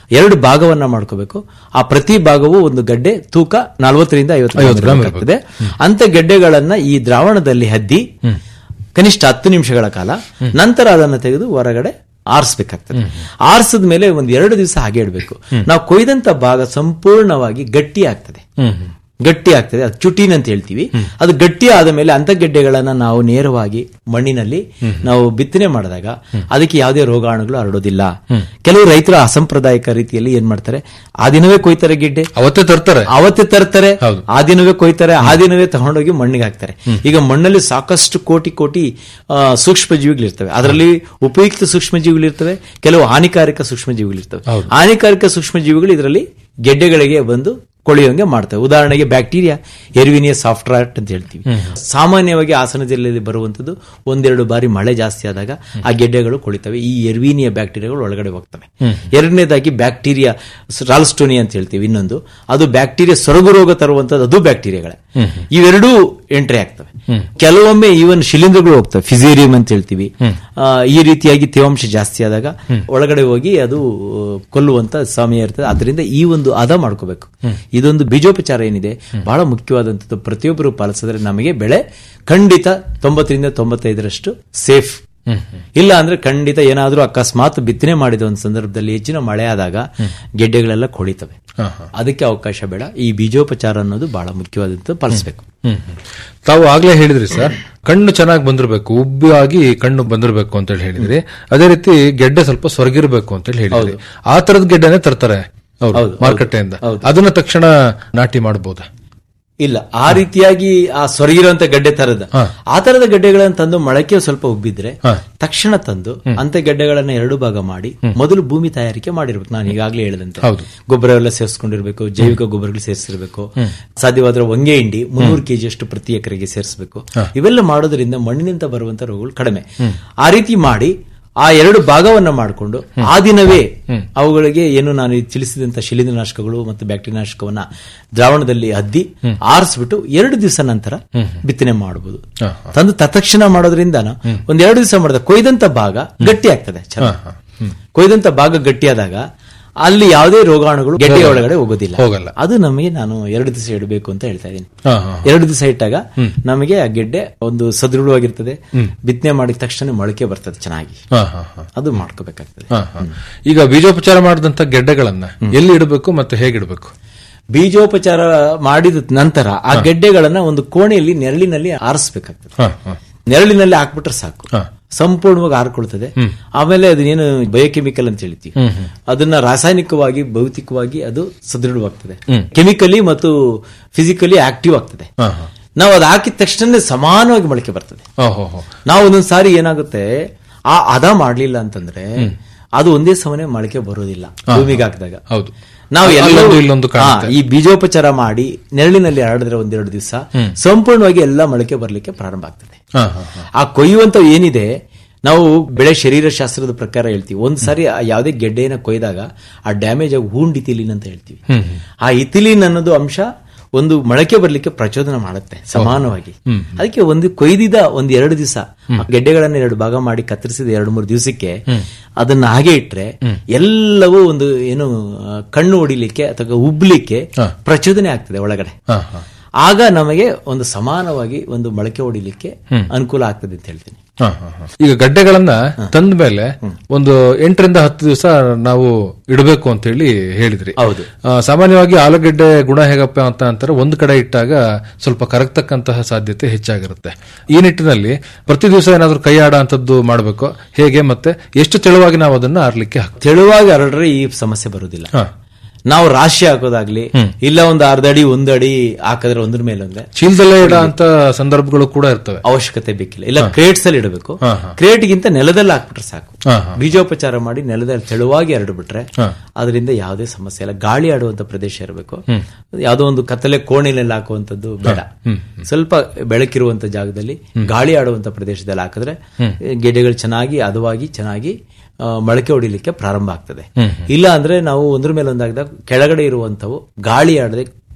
ಎರಡು ಭಾಗವನ್ನ ಮಾಡ್ಕೋಬೇಕು ಆ ಪ್ರತಿ ಭಾಗವು ಒಂದು ಗಡ್ಡೆ ತೂಕ ನಲವತ್ತರಿಂದ ಐವತ್ತು ಗ್ರಾಮ್ ಇರ್ತದೆ ಅಂತ ಗೆಡ್ಡೆಗಳನ್ನ ಈ ದ್ರಾವಣದಲ್ಲಿ ಹದ್ದಿ ಕನಿಷ್ಠ ಹತ್ತು ನಿಮಿಷಗಳ ಕಾಲ ನಂತರ ಅದನ್ನು ತೆಗೆದು ಹೊರಗಡೆ ಆರಿಸ್ಬೇಕಾಗ್ತದೆ ಆರಿಸಿದ ಮೇಲೆ ಒಂದ್ ಎರಡು ದಿವಸ ಹಾಗೆ ಇಡಬೇಕು ನಾವು ಕೊಯ್ದಂತ ಭಾಗ ಸಂಪೂರ್ಣವಾಗಿ ಗಟ್ಟಿ ಆಗ್ತದೆ ಗಟ್ಟಿ ಆಗ್ತದೆ ಅದು ಚುಟೀನ್ ಅಂತ ಹೇಳ್ತೀವಿ ಅದು ಗಟ್ಟಿ ಆದ ಮೇಲೆ ಅಂತ ಗೆಡ್ಡೆಗಳನ್ನ ನಾವು ನೇರವಾಗಿ ಮಣ್ಣಿನಲ್ಲಿ ನಾವು ಬಿತ್ತನೆ ಮಾಡಿದಾಗ ಅದಕ್ಕೆ ಯಾವುದೇ ರೋಗಾಣುಗಳು ಹರಡೋದಿಲ್ಲ ಕೆಲವು ರೈತರು ಅಸಂಪ್ರದಾಯಿಕ ರೀತಿಯಲ್ಲಿ ಏನ್ ಮಾಡ್ತಾರೆ ಆ ದಿನವೇ ಕೊಯ್ತಾರೆ ಗೆಡ್ಡೆ ಅವತ್ತೇ ತರ್ತಾರೆ ಅವತ್ತೇ ತರ್ತಾರೆ ಹೌದು. ಆ ದಿನವೇ ಕೊಯ್ತಾರೆ ಆ ದಿನವೇ ತಗೊಂಡೋಗಿ ಮಣ್ಣಿಗೆ ಹಾಕ್ತಾರೆ ಈಗ ಮಣ್ಣಲ್ಲಿ ಸಾಕಷ್ಟು ಕೋಟಿ ಕೋಟಿ ಆ, ಸೂಕ್ಷ್ಮ ಜೀವಿಗಳಿರ್ತವೆ ಅದರಲ್ಲಿ ಉಪಯುಕ್ತ ಸೂಕ್ಷ್ಮ ಜೀವಿಗಳಿರ್ತವೆ ಕೆಲವು ಹಾನಿಕಾರಕ ಸೂಕ್ಷ್ಮ ಜೀವಿಗಳಿರ್ತವೆ ಹಾನಿಕಾರಕ ಸೂಕ್ಷ್ಮ ಜೀವಿಗಳು ಇದರಲ್ಲಿ ಗೆಡ್ಡೆಗಳಿಗೆ ಬಂದು ಕೊಳೆಯುವಂಗೆ ಮಾಡ್ತವೆ ಉದಾಹರಣೆಗೆ ಬ್ಯಾಕ್ಟೀರಿಯಾ ಎರ್ವಿನಿಯ ಸಾಫ್ಟ್ರಾಟ್ ಅಂತ ಹೇಳ್ತೀವಿ ಸಾಮಾನ್ಯವಾಗಿ ಹಾಸನ ಜಿಲ್ಲೆಯಲ್ಲಿ ಬರುವಂತದ್ದು ಒಂದೆರಡು ಬಾರಿ ಮಳೆ ಜಾಸ್ತಿ ಆದಾಗ ಆ ಗೆಡ್ಡೆಗಳು ಕೊಳಿತವೆ ಈ ಎರ್ವಿನಿಯ ಬ್ಯಾಕ್ಟೀರಿಯಾಗಳು ಒಳಗಡೆ ಹೋಗ್ತವೆ ಎರಡನೇದಾಗಿ ಬ್ಯಾಕ್ಟೀರಿಯಾ ರಾಲ್ಸ್ಟೋನಿ ಅಂತ ಹೇಳ್ತೀವಿ ಇನ್ನೊಂದು ಅದು ಬ್ಯಾಕ್ಟೀರಿಯಾ ಸೊರಗು ರೋಗ ತರುವಂತದ್ದು ಅದು ಬ್ಯಾಕ್ಟೀರಿಯಾಗಳೇ ಇವೆರಡೂ ಎಂಟ್ರಿ ಆಗ್ತವೆ ಕೆಲವೊಮ್ಮೆ ಈವನ್ ಶಿಲೀಂಧ್ರಗಳು ಹೋಗ್ತವೆ ಫಿಸೇರಿಯಂ ಅಂತ ಹೇಳ್ತೀವಿ ಆ, ಈ ರೀತಿಯಾಗಿ ತೇವಾಂಶ ಜಾಸ್ತಿ ಆದಾಗ ಒಳಗಡೆ ಹೋಗಿ ಅದು ಕೊಲ್ಲುವಂತ ಸಮಯ ಇರ್ತದೆ ಅದರಿಂದ ಈ ಒಂದು ಹದ ಮಾಡ್ಕೋಬೇಕು ಇದೊಂದು ಬೀಜೋಪಚಾರ ಏನಿದೆ ಬಹಳ ಮುಖ್ಯವಾದಂಥದ್ದು ಪ್ರತಿಯೊಬ್ಬರು ಪಾಲಿಸಿದ್ರೆ ನಮಗೆ ಬೆಳೆ ಖಂಡಿತ ತೊಂಬತ್ತರಿಂದ ತೊಂಬತ್ತೈದರಷ್ಟು ಸೇಫ್ ಇಲ್ಲ ಅಂದ್ರೆ ಖಂಡಿತ ಏನಾದ್ರೂ ಅಕಸ್ಮಾತ್ ಬಿತ್ತನೆ ಮಾಡಿದ ಒಂದು ಸಂದರ್ಭದಲ್ಲಿ ಹೆಚ್ಚಿನ ಮಳೆ ಆದಾಗ ಗೆಡ್ಡೆಗಳೆಲ್ಲ ಕೊಳಿತವೆ ಅದಕ್ಕೆ ಅವಕಾಶ ಬೇಡ ಈ ಬೀಜೋಪಚಾರ ಅನ್ನೋದು ಬಹಳ ಮುಖ್ಯವಾದಂತ ಪಾಲಿಸಬೇಕು ಹ್ಮ್ ಹ್ಮ್. ತಾವು ಆಗ್ಲೇ ಹೇಳಿದ್ರಿ ಸರ್ ಕಣ್ಣು ಚೆನ್ನಾಗಿ ಬಂದಿರಬೇಕು ಉಬ್ಬಾಗಿ ಕಣ್ಣು ಬಂದಿರಬೇಕು ಅಂತ ಹೇಳಿ ಹೇಳಿದ್ರಿ ಅದೇ ರೀತಿ ಗೆಡ್ಡೆ ಸ್ವಲ್ಪ ಸೊರಗಿರ್ಬೇಕು ಅಂತ ಹೇಳಿ ಹೇಳಿದ್ರಿ ಆ ತರದ ಗೆಡ್ಡೆನೆ ತರ್ತಾರೆ ಹೌದು, ಅವರು ಮಾರುಕಟ್ಟೆಯಿಂದ ಹೌದು. ಅದನ್ನ ತಕ್ಷಣ ನಾಟಿ ಮಾಡಬಹುದಾ ಇಲ್ಲ ಆ ರೀತಿಯಾಗಿ ಆ ಸೊರಗಿರುವಂತ ಗಡ್ಡೆ ತರದ ಆ ತರದ ಗಡ್ಡೆಗಳನ್ನು ತಂದು ಮೊಳಕೆ ಸ್ವಲ್ಪ ಉಬ್ಬಿದ್ರೆ ತಕ್ಷಣ ತಂದು ಅಂತ ಗಡ್ಡೆಗಳನ್ನ ಎರಡು ಭಾಗ ಮಾಡಿ ಮೊದಲು ಭೂಮಿ ತಯಾರಿಕೆ ಮಾಡಿರ್ಬೇಕು ನಾನು ಈಗಾಗಲೇ ಹೇಳಿದಂತೆ ಹೌದು. ಗೊಬ್ಬರ ಎಲ್ಲ ಸೇರಿಸ್ಕೊಂಡಿರ್ಬೇಕು ಜೈವಿಕ ಗೊಬ್ಬರಗಳು ಸೇರಿಸಿರ್ಬೇಕು ಸಾಧ್ಯವಾದ್ರೆ ಒಂಗೆ ಹಿಂಡಿ ಮುನ್ನೂರು ಕೆಜಿ ಅಷ್ಟು ಪ್ರತಿ ಎಕರೆಗೆ ಸೇರಿಸಬೇಕು ಇವೆಲ್ಲ ಮಾಡೋದ್ರಿಂದ ಮಣ್ಣಿನಿಂದ ಬರುವಂತ ರೋಗಗಳು ಕಡಿಮೆ ಆ ರೀತಿ ಮಾಡಿ ಆ ಎರಡು ಭಾಗವನ್ನ ಮಾಡಿಕೊಂಡು ಆ ದಿನವೇ ಅವುಗಳಿಗೆ ಏನು ನಾನು ಈ ತಿಳಿಸಿದಂತ ಶಿಲೀಂಧ್ರನಾಶಕಗಳು ಮತ್ತು ಬ್ಯಾಕ್ಟೀರಿಯಾ ನಾಶಕವನ್ನ ದ್ರಾವಣದಲ್ಲಿ ಅದ್ದಿ ಆರಿಸ್ಬಿಟ್ಟು ಎರಡು ದಿವಸ ನಂತರ ಬಿತ್ತನೆ ಮಾಡಬಹುದು ತಂದು ತತ್ಕ್ಷಣ ಮಾಡೋದ್ರಿಂದ ಒಂದ್ ಎರಡು ದಿವಸ ಮಾಡಿದ ಕೊಯ್ದಂತ ಭಾಗ ಗಟ್ಟಿ ಆಗ್ತದೆ ಚೆನ್ನಾಗಿ ಕೊಯ್ದಂತ ಭಾಗ ಗಟ್ಟಿಯಾದಾಗ ಅಲ್ಲಿ ಯಾವುದೇ ರೋಗಾಣುಗಳು ಗೆಡ್ಡೆ ಒಳಗಡೆ ಹೋಗೋದಿಲ್ಲ ಹೋಗಲ್ಲ. ಅದು ನಮಗೆ ನಾನು ಎರಡು ದಿವಸ ಇಡಬೇಕು ಅಂತ ಹೇಳ್ತಾ ಇದ್ದೀನಿ ಹಾ, ಹಾ. ಎರಡು ದಿವಸ ಇಟ್ಟಾಗ ನಮಗೆ ಆ ಗೆಡ್ಡೆ ಒಂದು ಸದೃಢವಾಗಿರ್ತದೆ ಬಿತ್ತನೆ ಮಾಡಿದ ತಕ್ಷಣ ಮೊಳಕೆ ಬರ್ತದೆ ಚೆನ್ನಾಗಿ ಹಾ, ಹಾ, ಹಾ. ಅದು ಮಾಡ್ಕೋಬೇಕಾಗ್ತದೆ ಹಾ, ಹಾ. ಈಗ ಬೀಜೋಪಚಾರ ಮಾಡಿದಂತ ಗೆಡ್ಡೆಗಳನ್ನ ಎಲ್ಲಿ ಇಡಬೇಕು ಮತ್ತೆ ಹೇಗಿಡಬೇಕು ಬೀಜೋಪಚಾರ ಮಾಡಿದ ನಂತರ ಆ ಗೆಡ್ಡೆಗಳನ್ನ ಒಂದು ಕೋಣೆಯಲ್ಲಿ ನೆರಳಿನಲ್ಲಿ ಆರಿಸಬೇಕಾಗ್ತದೆ ಹಾ, ಹಾ. ನೆರಳಿನಲ್ಲಿ ಹಾಕ್ಬಿಟ್ರೆ ಸಾಕು ಹಾ. ಸಂಪೂರ್ಣವಾಗಿ ಆರ್ಕೊಳ್ತದೆ ಆಮೇಲೆ ಅದನ್ನೇನು ಬಯೋಕೆಮಿಕಲ್ ಅಂತ ಹೇಳ್ತೀವಿ ಅದನ್ನ ರಾಸಾಯನಿಕವಾಗಿ ಭೌತಿಕವಾಗಿ ಅದು ಸದೃಢವಾಗ್ತದೆ ಕೆಮಿಕಲಿ ಮತ್ತು ಫಿಸಿಕಲಿ ಆಕ್ಟಿವ್ ಆಗ್ತದೆ ಹಾ, ಹಾ. ನಾವು ಅದು ಹಾಕಿದ ತಕ್ಷಣ ಸಮಾನವಾಗಿ ಮೊಳಕೆ ಬರ್ತದೆ ಓ, ಹೋ, ಹೋ. ನಾವು ಒಂದೊಂದ್ ಸಾರಿ ಏನಾಗುತ್ತೆ ಆ ಹದ ಮಾಡ್ಲಿಲ್ಲ ಅಂತಂದ್ರೆ ಅದು ಒಂದೇ ಸಮನೆ ಮೊಳಕೆ ಬರೋದಿಲ್ಲ ಭೂಮಿಗೆ ಹಾಕಿದಾಗ ಹೌದು ನಾವು ಅಲ್ಲೊಂದು ಎಲ್ಲವೂ- ಇಲ್ಲೊಂದು ಕಾಣುತ್ತೆ. ಹಾ, ಈ ಬೀಜೋಪಚಾರ ಮಾಡಿ ನೆರಳಿನಲ್ಲಿ ಹರಡಿದ್ರೆ ಒಂದೆರಡು ದಿವಸ ಸಂಪೂರ್ಣವಾಗಿ ಎಲ್ಲ ಮೊಳಕೆ ಬರ್ಲಿಕ್ಕೆ ಪ್ರಾರಂಭ ಆಗ್ತದೆ ಹಾ, ಹಾ, ಹಾ. ಆ ಕೊಯ್ಯುವಂತ ಏನಿದೆ ನಾವು ಬೆಳೆ ಶರೀರ ಶಾಸ್ತ್ರದ ಪ್ರಕಾರ ಹೇಳ್ತೀವಿ ಒಂದ್ ಸಾರಿ ಆ ಯಾವುದೇ ಗೆಡ್ಡೆಯನ್ನ ಕೊಯ್ದಾಗ ಆ ಡ್ಯಾಮೇಜ್ ಆಗಿ ಹೂಂಡ್ ಇಥಿಲಿನ್ ಅಂತ ಹೇಳ್ತೀವಿ ಆ ಇಥಿಲಿನ್ ಅನ್ನೋದು ಅಂಶ ಒಂದು ಮೊಳಕೆ ಬರ್ಲಿಕ್ಕೆ ಪ್ರಚೋದನೆ ಮಾಡುತ್ತೆ ಸಮಾನವಾಗಿ ಅದಕ್ಕೆ ಒಂದು ಕೊಯ್ದಿದ ಒಂದ್ ಎರಡು ದಿವಸ ಗೆಡ್ಡೆಗಳನ್ನ ಎರಡು ಭಾಗ ಮಾಡಿ ಕತ್ತರಿಸಿದ ಎರಡು ಮೂರು ದಿವಸಕ್ಕೆ ಅದನ್ನ ಹಾಗೆ ಇಟ್ರೆ ಎಲ್ಲವೂ ಒಂದು ಏನು ಆ, ಕಣ್ಣು ಹೊಡಿಲಿಕ್ಕೆ ಅಥವಾ ಉಬ್ಲಿಕ್ಕೆ ಪ್ರಚೋದನೆ ಆಗ್ತದೆ ಒಳಗಡೆ ಹಾ, ಹಾ. ಆಗ ನಮಗೆ ಒಂದು ಸಮಾನವಾಗಿ ಒಂದು ಮೊಳಕೆ ಹೊಡಿಲಿಕ್ಕೆ ಅನುಕೂಲ ಆಗ್ತದೆ ಅಂತ ಹೇಳ್ತೀನಿ ಹಾ, ಹಾ, ಹಾ. ಈಗ ಗಡ್ಡೆಗಳನ್ನ ತಂದ ಮೇಲೆ ಒಂದು ಎಂಟರಿಂದ ಹತ್ತು ದಿವಸ ನಾವು ಇಡಬೇಕು ಅಂತ ಹೇಳಿ ಹೇಳಿದ್ರಿ ಹೌದು. ಆ, ಸಾಮಾನ್ಯವಾಗಿ ಆಲೂಗೆಡ್ಡೆ ಗುಣ ಹೇಗಪ್ಪ ಅಂತ ಅಂತಾರೆ ಒಂದು ಕಡೆ ಇಟ್ಟಾಗ ಸ್ವಲ್ಪ ಕರಗ್ತಕ್ಕಂತಹ ಸಾಧ್ಯತೆ ಹೆಚ್ಚಾಗಿರುತ್ತೆ ಈ ನಿಟ್ಟಿನಲ್ಲಿ ಪ್ರತಿ ದಿವಸ ಏನಾದ್ರೂ ಕೈ ಆಡ ಅಂತದ್ದು ಮಾಡಬೇಕು ಹೇಗೆ ಮತ್ತೆ ಎಷ್ಟು ತೆಳುವಾಗಿ ನಾವು ಅದನ್ನ ಆರ್ಲಿಕ್ಕೆ ಹಾಕ್ತೀವಿ ತೆಳುವಾಗಿ ಹರಡ್ರೆ ಈ ಸಮಸ್ಯೆ ಬರುವುದಿಲ್ಲ ಹಾ. ನಾವು ರಾಶಿ ಹಾಕೋದಾಗ್ಲಿ ಇಲ್ಲ ಒಂದು ಅರ್ಧ ಅಡಿ ಒಂದು ಅಡಿ ಹಾಕಿದ್ರೆ ಒಂದ್ರ ಮೇಲೆ ಒಂದ್ರೆ ಚೀಲದಲ್ಲೇ ಇಡ ಅಂತ ಸಂದರ್ಭಗಳು ಕೂಡ ಇರ್ತವೆ ಅವಶ್ಯಕತೆ ಬೇಕಿಲ್ಲ ಇಲ್ಲ ಕ್ರೇಟ್ಸ್ ಅಲ್ಲಿ ಇಡಬೇಕು ಹಾ, ಹಾ. ಕ್ರೇಟ್ ಗಿಂತ ನೆಲದಲ್ಲಿ ಹಾಕ್ಬಿಟ್ರೆ ಸಾಕು ಹಾ, ಹಾ. ಬೀಜೋಪಚಾರ ಮಾಡಿ ನೆಲದಲ್ಲಿ ತೆಳುವಾಗಿ ಹರಡ್ಬಿಟ್ರೆ ಅದರಿಂದ ಯಾವುದೇ ಸಮಸ್ಯೆ ಇಲ್ಲ ಗಾಳಿ ಆಡುವಂತ ಪ್ರದೇಶ ಇರಬೇಕು ಯಾವುದೋ ಒಂದು ಕತ್ತಲೆ ಕೋಣೆಯಲ್ಲಿ ಹಾಕುವಂತದ್ದು ಬೇಡ ಸ್ವಲ್ಪ ಬೆಳಕಿರುವಂತ ಜಾಗದಲ್ಲಿ ಗಾಳಿ ಆಡುವಂತ ಪ್ರದೇಶದಲ್ಲಿ ಹಾಕಿದ್ರೆ ಗೆಡ್ಡೆಗಳು ಚೆನ್ನಾಗಿ ಹದವಾಗಿ ಚೆನ್ನಾಗಿ ಆ, ಮೊಳಕೆ ಹೊಡಿಲಿಕ್ಕೆ ಪ್ರಾರಂಭ ಆಗ್ತದೆ ಇಲ್ಲ ಅಂದ್ರೆ ನಾವು ಒಂದ್ರ ಮೇಲೆ ಒಂದಾಗದಾಗ ಕೆಳಗಡೆ ಇರುವಂತವು ಗಾಳಿ ಆಡದೆ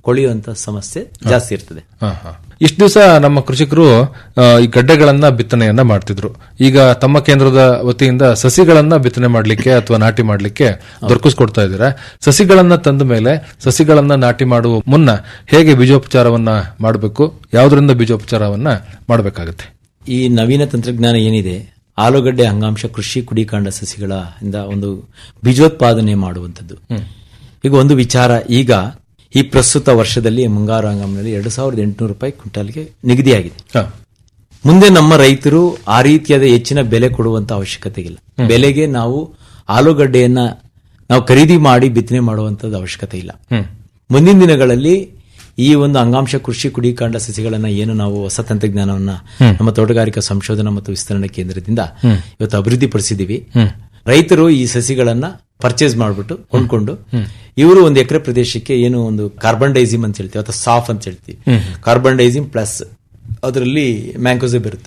ಕೊಳೆಯುವಂತ ಸಮಸ್ಯೆ ಜಾಸ್ತಿ ಇರ್ತದೆ ಹಾ, ಹಾ. ಇಷ್ಟು ದಿವಸ ನಮ್ಮ ಕೃಷಿಕರು ಆ, ಈ ಗಡ್ಡೆಗಳನ್ನ ಬಿತ್ತನೆಯನ್ನ ಮಾಡ್ತಿದ್ರು ಈಗ ತಮ್ಮ ಕೇಂದ್ರದ ವತಿಯಿಂದ ಸಸಿಗಳನ್ನ ಬಿತ್ತನೆ ಮಾಡ್ಲಿಕ್ಕೆ ಅಥವಾ ನಾಟಿ ಮಾಡ್ಲಿಕ್ಕೆ ದೊರಕಿಸ್ಕೊಡ್ತಾ ಇದ್ದೀರಾ ಸಸಿಗಳನ್ನ ತಂದ ಮೇಲೆ ಸಸಿಗಳನ್ನ ನಾಟಿ ಮಾಡುವ ಮುನ್ನ ಹೇಗೆ ಬೀಜೋಪಚಾರವನ್ನ ಮಾಡಬೇಕು ಯಾವುದರಿಂದ ಬೀಜೋಪಚಾರವನ್ನ ಮಾಡಬೇಕಾಗುತ್ತೆ ಈ ನವೀನ ತಂತ್ರಜ್ಞಾನ ಏನಿದೆ ಆಲೂಗಡ್ಡೆ ಅಂಗಾಂಶ ಕೃಷಿ ಕುಡಿಕಾಂಡ ಸಸಿಗಳ ಇಂದ ಒಂದು ಬೀಜೋತ್ಪಾದನೆ ಮಾಡುವಂಥದ್ದು ಈಗ ಒಂದು ವಿಚಾರ ಈಗ ಈ ಪ್ರಸ್ತುತ ವರ್ಷದಲ್ಲಿ ಮುಂಗಾರು ಹಂಗಾಮಿನಲ್ಲಿ ಎರಡು ಸಾವಿರದ ಎಂಟುನೂರು ರೂಪಾಯಿ ಕ್ವಿಂಟಾಲ್ಗೆ ನಿಗದಿಯಾಗಿದೆ ಹಾ. ಮುಂದೆ ನಮ್ಮ ರೈತರು ಆ ರೀತಿಯಾದ ಹೆಚ್ಚಿನ ಬೆಲೆ ಕೊಡುವಂತ ಅವಶ್ಯಕತೆ ಇಲ್ಲ ಬೆಲೆಗೆ ನಾವು ಆಲೂಗಡ್ಡೆಯನ್ನ ನಾವು ಖರೀದಿ ಮಾಡಿ ಬಿತ್ತನೆ ಮಾಡುವಂತದ್ದು ಅವಶ್ಯಕತೆ ಇಲ್ಲ ಮುಂದಿನ ದಿನಗಳಲ್ಲಿ ಈ ಒಂದು ಅಂಗಾಂಶ ಕೃಷಿ ಕುಡಿಕಾಂಡ ಸಸಿಗಳನ್ನ ಏನು ನಾವು ಹೊಸ ತಂತ್ರಜ್ಞಾನವನ್ನ ನಮ್ಮ ತೋಟಗಾರಿಕಾ ಸಂಶೋಧನಾ ಮತ್ತು ವಿಸ್ತರಣಾ ಕೇಂದ್ರದಿಂದ ಇವತ್ತು ಅಭಿವೃದ್ಧಿ ಪಡಿಸಿದೀವಿ ರೈತರು ಈ ಸಸಿಗಳನ್ನ ಪರ್ಚೇಸ್ ಮಾಡಿಬಿಟ್ಟು ಕೊಂಡ್ಕೊಂಡು ಇವರು ಒಂದು ಎಕರೆ ಪ್ರದೇಶಕ್ಕೆ ಏನು ಒಂದು ಕಾರ್ಬನ್ ಡೈಸಿಮ್ ಅಂತ ಹೇಳ್ತೀವಿ ಅಥವಾ ಸಾಫ್ ಅಂತ ಹೇಳ್ತೀವಿ ಕಾರ್ಬನ್ ಡೈಸಿಮ್ ಪ್ಲಸ್ ಅದರಲ್ಲಿ ಮ್ಯಾಂಕೋಸಿಬ್ ಇರುತ್ತೆ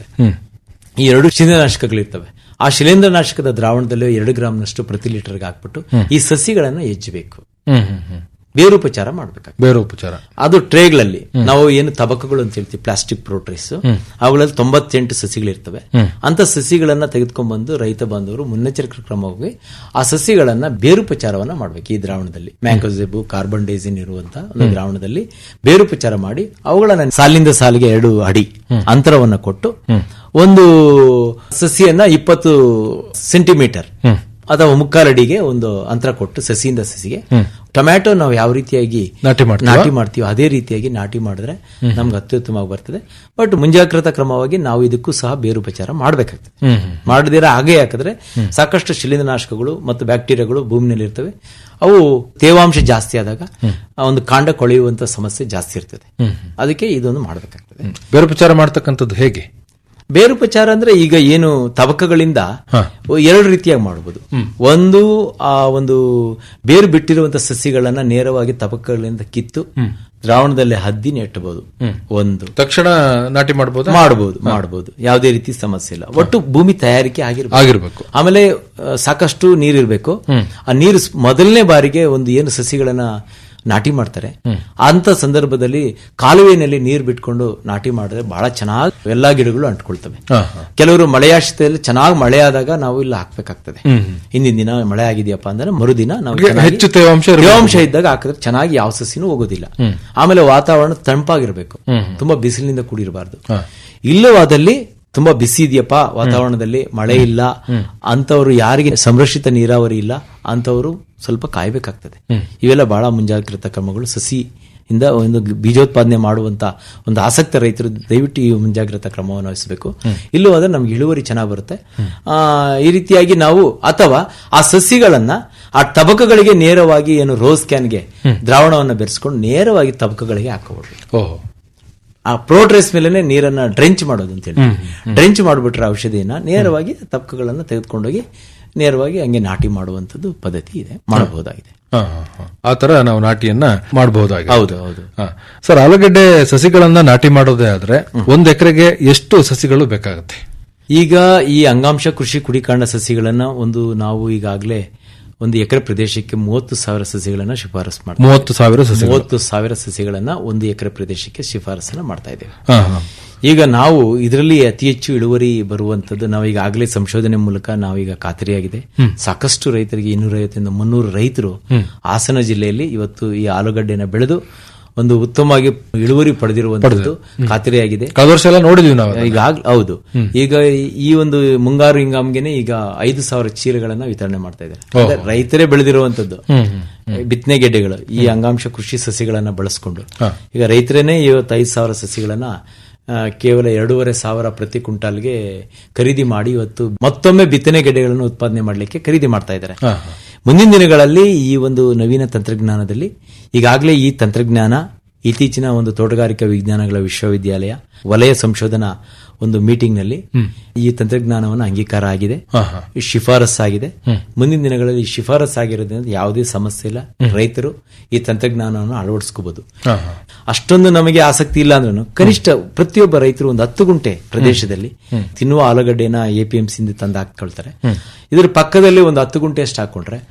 ಈ ಎರಡು ಶಿಲೀಂಧ್ರನಾಶಕಗಳಿರ್ತವೆ ಆ ಶಿಲೀಂಧ್ರನಾಶಕದ ದ್ರಾವಣದಲ್ಲಿ ಎರಡು ಗ್ರಾಮ್ನಷ್ಟು ಪ್ರತಿ ಲೀಟರ್ಗೆ ಹಾಕ್ಬಿಟ್ಟು ಈ ಸಸಿಗಳನ್ನ ಎಜ್ಜಬೇಕು ಹ್ಮ್ ಹ್ಮ್ ಹ್ಮ್ ಬೇರುಪಚಾರ ಮಾಡ್ಬೇಕಾಗ್ತದೆ ಬೇರೆ ಉಪಚಾರ ಅದು ಟ್ರೇಗಳಲ್ಲಿ ನಾವು ಏನು ತಬಕಗಳು ಅಂತ ಹೇಳ್ತೀವಿ ಪ್ಲಾಸ್ಟಿಕ್ ಪ್ರೋಟ್ರೀಸ್ ಅವುಗಳಲ್ಲಿ ತೊಂಬತ್ತೆಂಟು ಸಸಿಗಳಿರ್ತವೆ ಅಂತ ಸಸಿಗಳನ್ನ ತೆಗೆದುಕೊಂಡ್ಬಂದು ರೈತ ಬಾಂಧವರು ಮುನ್ನೆಚ್ಚರಿಕೆ ಕ್ರಮವಾಗಿ ಆ ಸಸಿಗಳನ್ನ ಬೇರುಪಚಾರವನ್ನ ಮಾಡ್ಬೇಕು ಈ ದ್ರಾವಣದಲ್ಲಿ ಮ್ಯಾಂಕೋಸೆಬು ಕಾರ್ಬನ್ ಡೈಸಿನ್ ಇರುವಂತ ಒಂದು ದ್ರಾವಣದಲ್ಲಿ ಬೇರುಪಚಾರ ಮಾಡಿ ಅವುಗಳನ್ನ ಸಾಲಿಂದ ಸಾಲಿಗೆ ಎರಡು ಅಡಿ ಅಂತರವನ್ನ ಕೊಟ್ಟು ಒಂದು ಸಸಿಯನ್ನ ಇಪ್ಪತ್ತು ಸೆಂಟಿಮೀಟರ್ ಅಥವಾ ಮುಕ್ಕಾಲು ಅಡಿಗೆ ಒಂದು ಅಂತರ ಕೊಟ್ಟು ಸಸಿಯಿಂದ ಸಸಿಗೆ ಟೊಮ್ಯಾಟೊ ನಾವು ಯಾವ ರೀತಿಯಾಗಿ ನಾಟಿ ಮಾಡ್ತೀವಾ? ನಾಟಿ ಮಾಡ್ತೀವಿ ಅದೇ ರೀತಿಯಾಗಿ ನಾಟಿ ಮಾಡಿದ್ರೆ ನಮ್ಗೆ ಅತ್ಯುತ್ತಮವಾಗಿ ಬರ್ತದೆ ಬಟ್ ಮುಂಜಾಗ್ರತಾ ಕ್ರಮವಾಗಿ ನಾವು ಇದಕ್ಕೂ ಸಹ ಬೇರುಪಚಾರ ಮಾಡಬೇಕಾಗ್ತದೆ ಮಾಡದಿರ ಹಾಗೆ ಹಾಕಿದ್ರೆ ಸಾಕಷ್ಟು ಶಿಲೀಂಧ್ರನಾಶಕಗಳು ಮತ್ತು ಬ್ಯಾಕ್ಟೀರಿಯಾಗಳು ಭೂಮಿನಲ್ಲಿ ಇರ್ತವೆ ಅವು ತೇವಾಂಶ ಜಾಸ್ತಿ ಆದಾಗ ಆ ಒಂದು ಕಾಂಡ ಕೊಳೆಯುವಂತ ಸಮಸ್ಯೆ ಜಾಸ್ತಿ ಇರ್ತದೆ ಅದಕ್ಕೆ ಇದೊಂದು ಮಾಡಬೇಕಾಗ್ತದೆ ಬೇರೆ ಉಪಚಾರ ಮಾಡ್ತಕ್ಕಂಥದ್ದು ಹೇಗೆ ಬೇರುಪಚಾರ ಅಂದ್ರೆ ಈಗ ಏನು ತಬಕಗಳಿಂದ ಎರಡು ರೀತಿಯಾಗಿ ಮಾಡಬಹುದು ಒಂದು ಆ ಒಂದು ಬೇರು ಬಿಟ್ಟಿರುವಂತ ಸಸಿಗಳನ್ನ ನೇರವಾಗಿ ತಬಕಗಳಿಂದ ಕಿತ್ತು ದ್ರಾವಣದಲ್ಲಿ ಹದ್ದಿ ನೆಟ್ಟಬಹುದು ಒಂದು ತಕ್ಷಣ ನಾಟಿ ಮಾಡಬಹುದಾ ಮಾಡಬಹುದು ಮಾಡಬಹುದು ಯಾವುದೇ ರೀತಿ ಸಮಸ್ಯೆ ಇಲ್ಲ ಒಟ್ಟು ಭೂಮಿ ತಯಾರಿಕೆ ಆಗಿರ್ಬೇಕು ಆಗಿರ್ಬೇಕು ಆಮೇಲೆ ಆ, ಸಾಕಷ್ಟು ನೀರಿರ್ಬೇಕು ಆ ನೀರು ಸ್- ಮೊದಲನೇ ಬಾರಿಗೆ ಒಂದು ಏನು ಸಸಿಗಳನ್ನ ನಾಟಿ ಮಾಡ್ತಾರೆ ಅಂತ ಸಂದರ್ಭದಲ್ಲಿ ಕಾಲುವೆನಲ್ಲಿ ನೀರು ಬಿಟ್ಕೊಂಡು ನಾಟಿ ಮಾಡಿದ್ರೆ ಬಹಳ ಚೆನ್ನಾಗಿ ಎಲ್ಲಾ ಗಿಡಗಳು ಅಂಟ್ಕೊಳ್ತವೆ ಹಾ, ಹಾ. ಕೆಲವರು ಮಳೆಯಾಶ್ರಯದಲ್ಲಿ ಚೆನ್ನಾಗಿ ಮಳೆ ಆದಾಗ ನಾವು ಇಲ್ಲಿ ಹಾಕ್ಬೇಕಾಗ್ತದೆ ಹಿಂದಿನ ದಿನ ಮಳೆ ಆಗಿದೆಯಪ್ಪ ಅಂದ್ರೆ ಮರುದಿನ ನಾವು ಹಾಗೆ ಚೆನ್ನಾಗಿ- ಹೆಚ್ಚು ತೇವಾಂಶ ಇರ್ಬೇಕು. ತೇವಾಂಶ ಇದ್ದಾಗ ಹಾಕಿದ್ರೆ ಚೆನ್ನಾಗಿ ಯಾವ ಸಸಿನೂ ಹೋಗೋದಿಲ್ಲ ಆಮೇಲೆ ವಾತಾವರಣ ತಂಪಾಗಿರ್ಬೇಕು ತುಂಬಾ ಬಿಸಿಲಿನಿಂದ ಕೂಡಿರಬಾರ್ದು ಇಲ್ಲವಾದಲ್ಲಿ ತುಂಬಾ ಬಿಸಿ ಇದೆಯಪ್ಪ ವಾತಾವರಣದಲ್ಲಿ ಮಳೆ ಇಲ್ಲ ಅಂತವರು ಯಾರಿಗೆ ಸಂರಕ್ಷಿತ ನೀರಾವರಿ ಇಲ್ಲ ಅಂತವರು ಸ್ವಲ್ಪ ಕಾಯ್ಬೇಕಾಗ್ತದೆ ಇವೆಲ್ಲ ಬಹಳ ಮುಂಜಾಗ್ರತಾ ಕ್ರಮಗಳು ಸಸಿ ಇಂದ ಒಂದು ಬೀಜೋತ್ಪಾದನೆ ಮಾಡುವಂತ ಒಂದು ಆಸಕ್ತ ರೈತರು ದಯವಿಟ್ಟು ಈ ಮುಂಜಾಗ್ರತಾ ಕ್ರಮವನ್ನು ವಹಿಸಬೇಕು ಇಲ್ಲೂ ಆದ್ರೆ ನಮ್ಗೆ ಇಳುವರಿ ಚೆನ್ನಾಗಿ ಬರುತ್ತೆ ಆ, ಈ ರೀತಿಯಾಗಿ ನಾವು ಅಥವಾ ಆ ಸಸಿಗಳನ್ನ ಆ ತಬಕಗಳಿಗೆ ನೇರವಾಗಿ ಏನು ರೋಸ್ ಕ್ಯಾನ್ಗೆ ದ್ರಾವಣವನ್ನು ಬೆರೆಸ್ಕೊಂಡು ನೇರವಾಗಿ ತಬಕಗಳಿಗೆ ಹಾಕಬಹುದು ಓಹೋ ಆ ಪ್ರೋಟ್ರೇಸ್ ಮೇಲೆ ನೀರನ್ನ ಡ್ರೆಂಚ್ ಮಾಡೋದು ಅಂತ ಹೇಳಿ ಡ್ರೆಂಚ್ ಮಾಡಿಬಿಟ್ರೆ ಔಷಧಿಯನ್ನ ನೇರವಾಗಿ ತಬಕಗಳನ್ನ ತೆಗೆದುಕೊಂಡೋಗಿ ನೇರವಾಗಿ ಹಂಗೆ ನಾಟಿ ಮಾಡುವಂತದ್ದು ಪದ್ಧತಿ ಇದೆ ಮಾಡಬಹುದಾಗಿದೆ ಹಾ, ಹಾ, ಹಾ. ಆ ತರ ನಾವು ನಾಟಿಯನ್ನ ಮಾಡಬಹುದಾಗಿದೆ ಹೌದು ಹೌದು ಹಾ. ಸರ್ ಆಲೂಗಡ್ಡೆ ಸಸಿಗಳನ್ನ ನಾಟಿ ಮಾಡೋದೇ ಆದ್ರೆ ಒಂದ್ ಎಕರೆಗೆ ಎಷ್ಟು ಸಸಿಗಳು ಬೇಕಾಗುತ್ತೆ ಈಗ ಈ ಅಂಗಾಂಶ ಕೃಷಿ ಕುಡಿಕಾಂಡ ಸಸಿಗಳನ್ನ ಒಂದು ನಾವು ಈಗಾಗಲೇ ಒಂದು ಎಕರೆ ಪ್ರದೇಶಕ್ಕೆ ಮೂವತ್ತು ಸಾವಿರ ಸಸಿಗಳನ್ನ ಶಿಫಾರಸು ಮಾಡ್ತೀವಿ ಮೂವತ್ತು ಸಾವಿರ ಸಸಿಗಳು ಮೂವತ್ತು ಸಾವಿರ ಸಸಿಗಳನ್ನ ಒಂದು ಎಕರೆ ಪ್ರದೇಶಕ್ಕೆ ಶಿಫಾರಸನ್ನ ಮಾಡ್ತಾ ಇದ್ದೇವೆ ಹಾ, ಹಾ. ಈಗ ನಾವು ಇದರಲ್ಲಿ ಅತಿ ಹೆಚ್ಚು ಇಳುವರಿ ಬರುವಂತದ್ದು ನಾವು ಈಗಾಗಲೇ ಸಂಶೋಧನೆ ಮೂಲಕ ನಾವೀಗ ಖಾತರಿಯಾಗಿದೆ ಸಾಕಷ್ಟು ರೈತರಿಗೆ ಇನ್ನೂರೈವತ್ತರಿಂದ ಮುನ್ನೂರು ರೈತರು ಹಾಸನ ಜಿಲ್ಲೆಯಲ್ಲಿ ಇವತ್ತು ಈ ಆಲೂಗಡ್ಡೆನ ಬೆಳೆದು ಒಂದು ಉತ್ತಮವಾಗಿ ಇಳುವರಿ ಪಡೆದಿರುವಂತದ್ದು ಖಾತರಿಯಾಗಿದೆ ಕಳೆದ ವರ್ಷ ಎಲ್ಲ ನೋಡಿದೀವಿ ನಾವು ಅದನ್ನ. ಈಗ ಆಗ್- ಹೌದು ಈಗ ಈ- ಈ ಒಂದು ಮುಂಗಾರು ಹಿಂಗಾಮ್ಗೆನೆ ಈಗ ಐದು ಸಾವಿರ ಚೀಲಗಳನ್ನ ವಿತರಣೆ ಮಾಡ್ತಾ ಇದ್ದಾರೆ ಅಂದ್ರೆ ರೈತರೇ ಬೆಳೆದಿರುವಂತದ್ದು ಬಿತ್ತನೆ ಗೆಡ್ಡೆಗಳು ಈ ಅಂಗಾಂಶ ಕೃಷಿ ಸಸಿಗಳನ್ನ ಬಳಸ್ಕೊಂಡು ಈಗ ರೈತರೇನೆ ಇವತ್ತು ಐದು ಸಾವಿರ ಸಸಿಗಳನ್ನ ಆ, ಕೇವಲ ಎರಡೂವರೆ ಸಾವಿರ ಪ್ರತಿ ಕ್ವಿಂಟಾಲ್ಗೆ ಖರೀದಿ ಮಾಡಿ ಇವತ್ತು ಮತ್ತೊಮ್ಮೆ ಬಿತ್ತನೆ ಗೆಡ್ಡೆಗಳನ್ನು ಉತ್ಪಾದನೆ ಮಾಡಲಿಕ್ಕೆ ಖರೀದಿ ಮಾಡ್ತಾ ಇದ್ದಾರೆ ಮುಂದಿನ ದಿನಗಳಲ್ಲಿ ಈ ಒಂದು ನವೀನ ತಂತ್ರಜ್ಞಾನದಲ್ಲಿ ಈಗಾಗಲೇ ಈ ತಂತ್ರಜ್ಞಾನ ಇತ್ತೀಚಿನ ಒಂದು ತೋಟಗಾರಿಕಾ ವಿಜ್ಞಾನಗಳ ವಿಶ್ವವಿದ್ಯಾಲಯ ವಲಯ ಸಂಶೋಧನಾ ಒಂದು ಮೀಟಿಂಗ್ ನಲ್ಲಿ ಈ ತಂತ್ರಜ್ಞಾನವನ್ನು ಅಂಗೀಕಾರ ಆಗಿದೆ ಈ ಶಿಫಾರಸ್ ಆಗಿದೆ ಮುಂದಿನ ದಿನಗಳಲ್ಲಿ ಈ ಶಿಫಾರಸ್ ಆಗಿರೋದ್ರಿಂದ ಯಾವುದೇ ಸಮಸ್ಯೆ ಇಲ್ಲ ರೈತರು ಈ ತಂತ್ರಜ್ಞಾನವನ್ನು ಅಳವಡಿಸ್ಕೋಬಹುದು ಅಷ್ಟೊಂದು ನಮಗೆ ಆಸಕ್ತಿ ಇಲ್ಲ ಅಂದ್ರೂ ಕನಿಷ್ಠ ಪ್ರತಿಯೊಬ್ಬ ರೈತರು ಒಂದು ಹತ್ತು ಗುಂಟೆ ಪ್ರದೇಶದಲ್ಲಿ ತಿನ್ನುವ ಆಲೂಗಡ್ಡೆನ ಎಪಿಎಂಸಿ ತಂದು ಹಾಕೊಳ್ತಾರೆ ಇದ್ರ ಪಕ್ಕದಲ್ಲಿ ಒಂದು ಹತ್ತು ಗುಂಟೆ ಅಷ್ಟು ಹಾಕೊಂಡ್ರೆ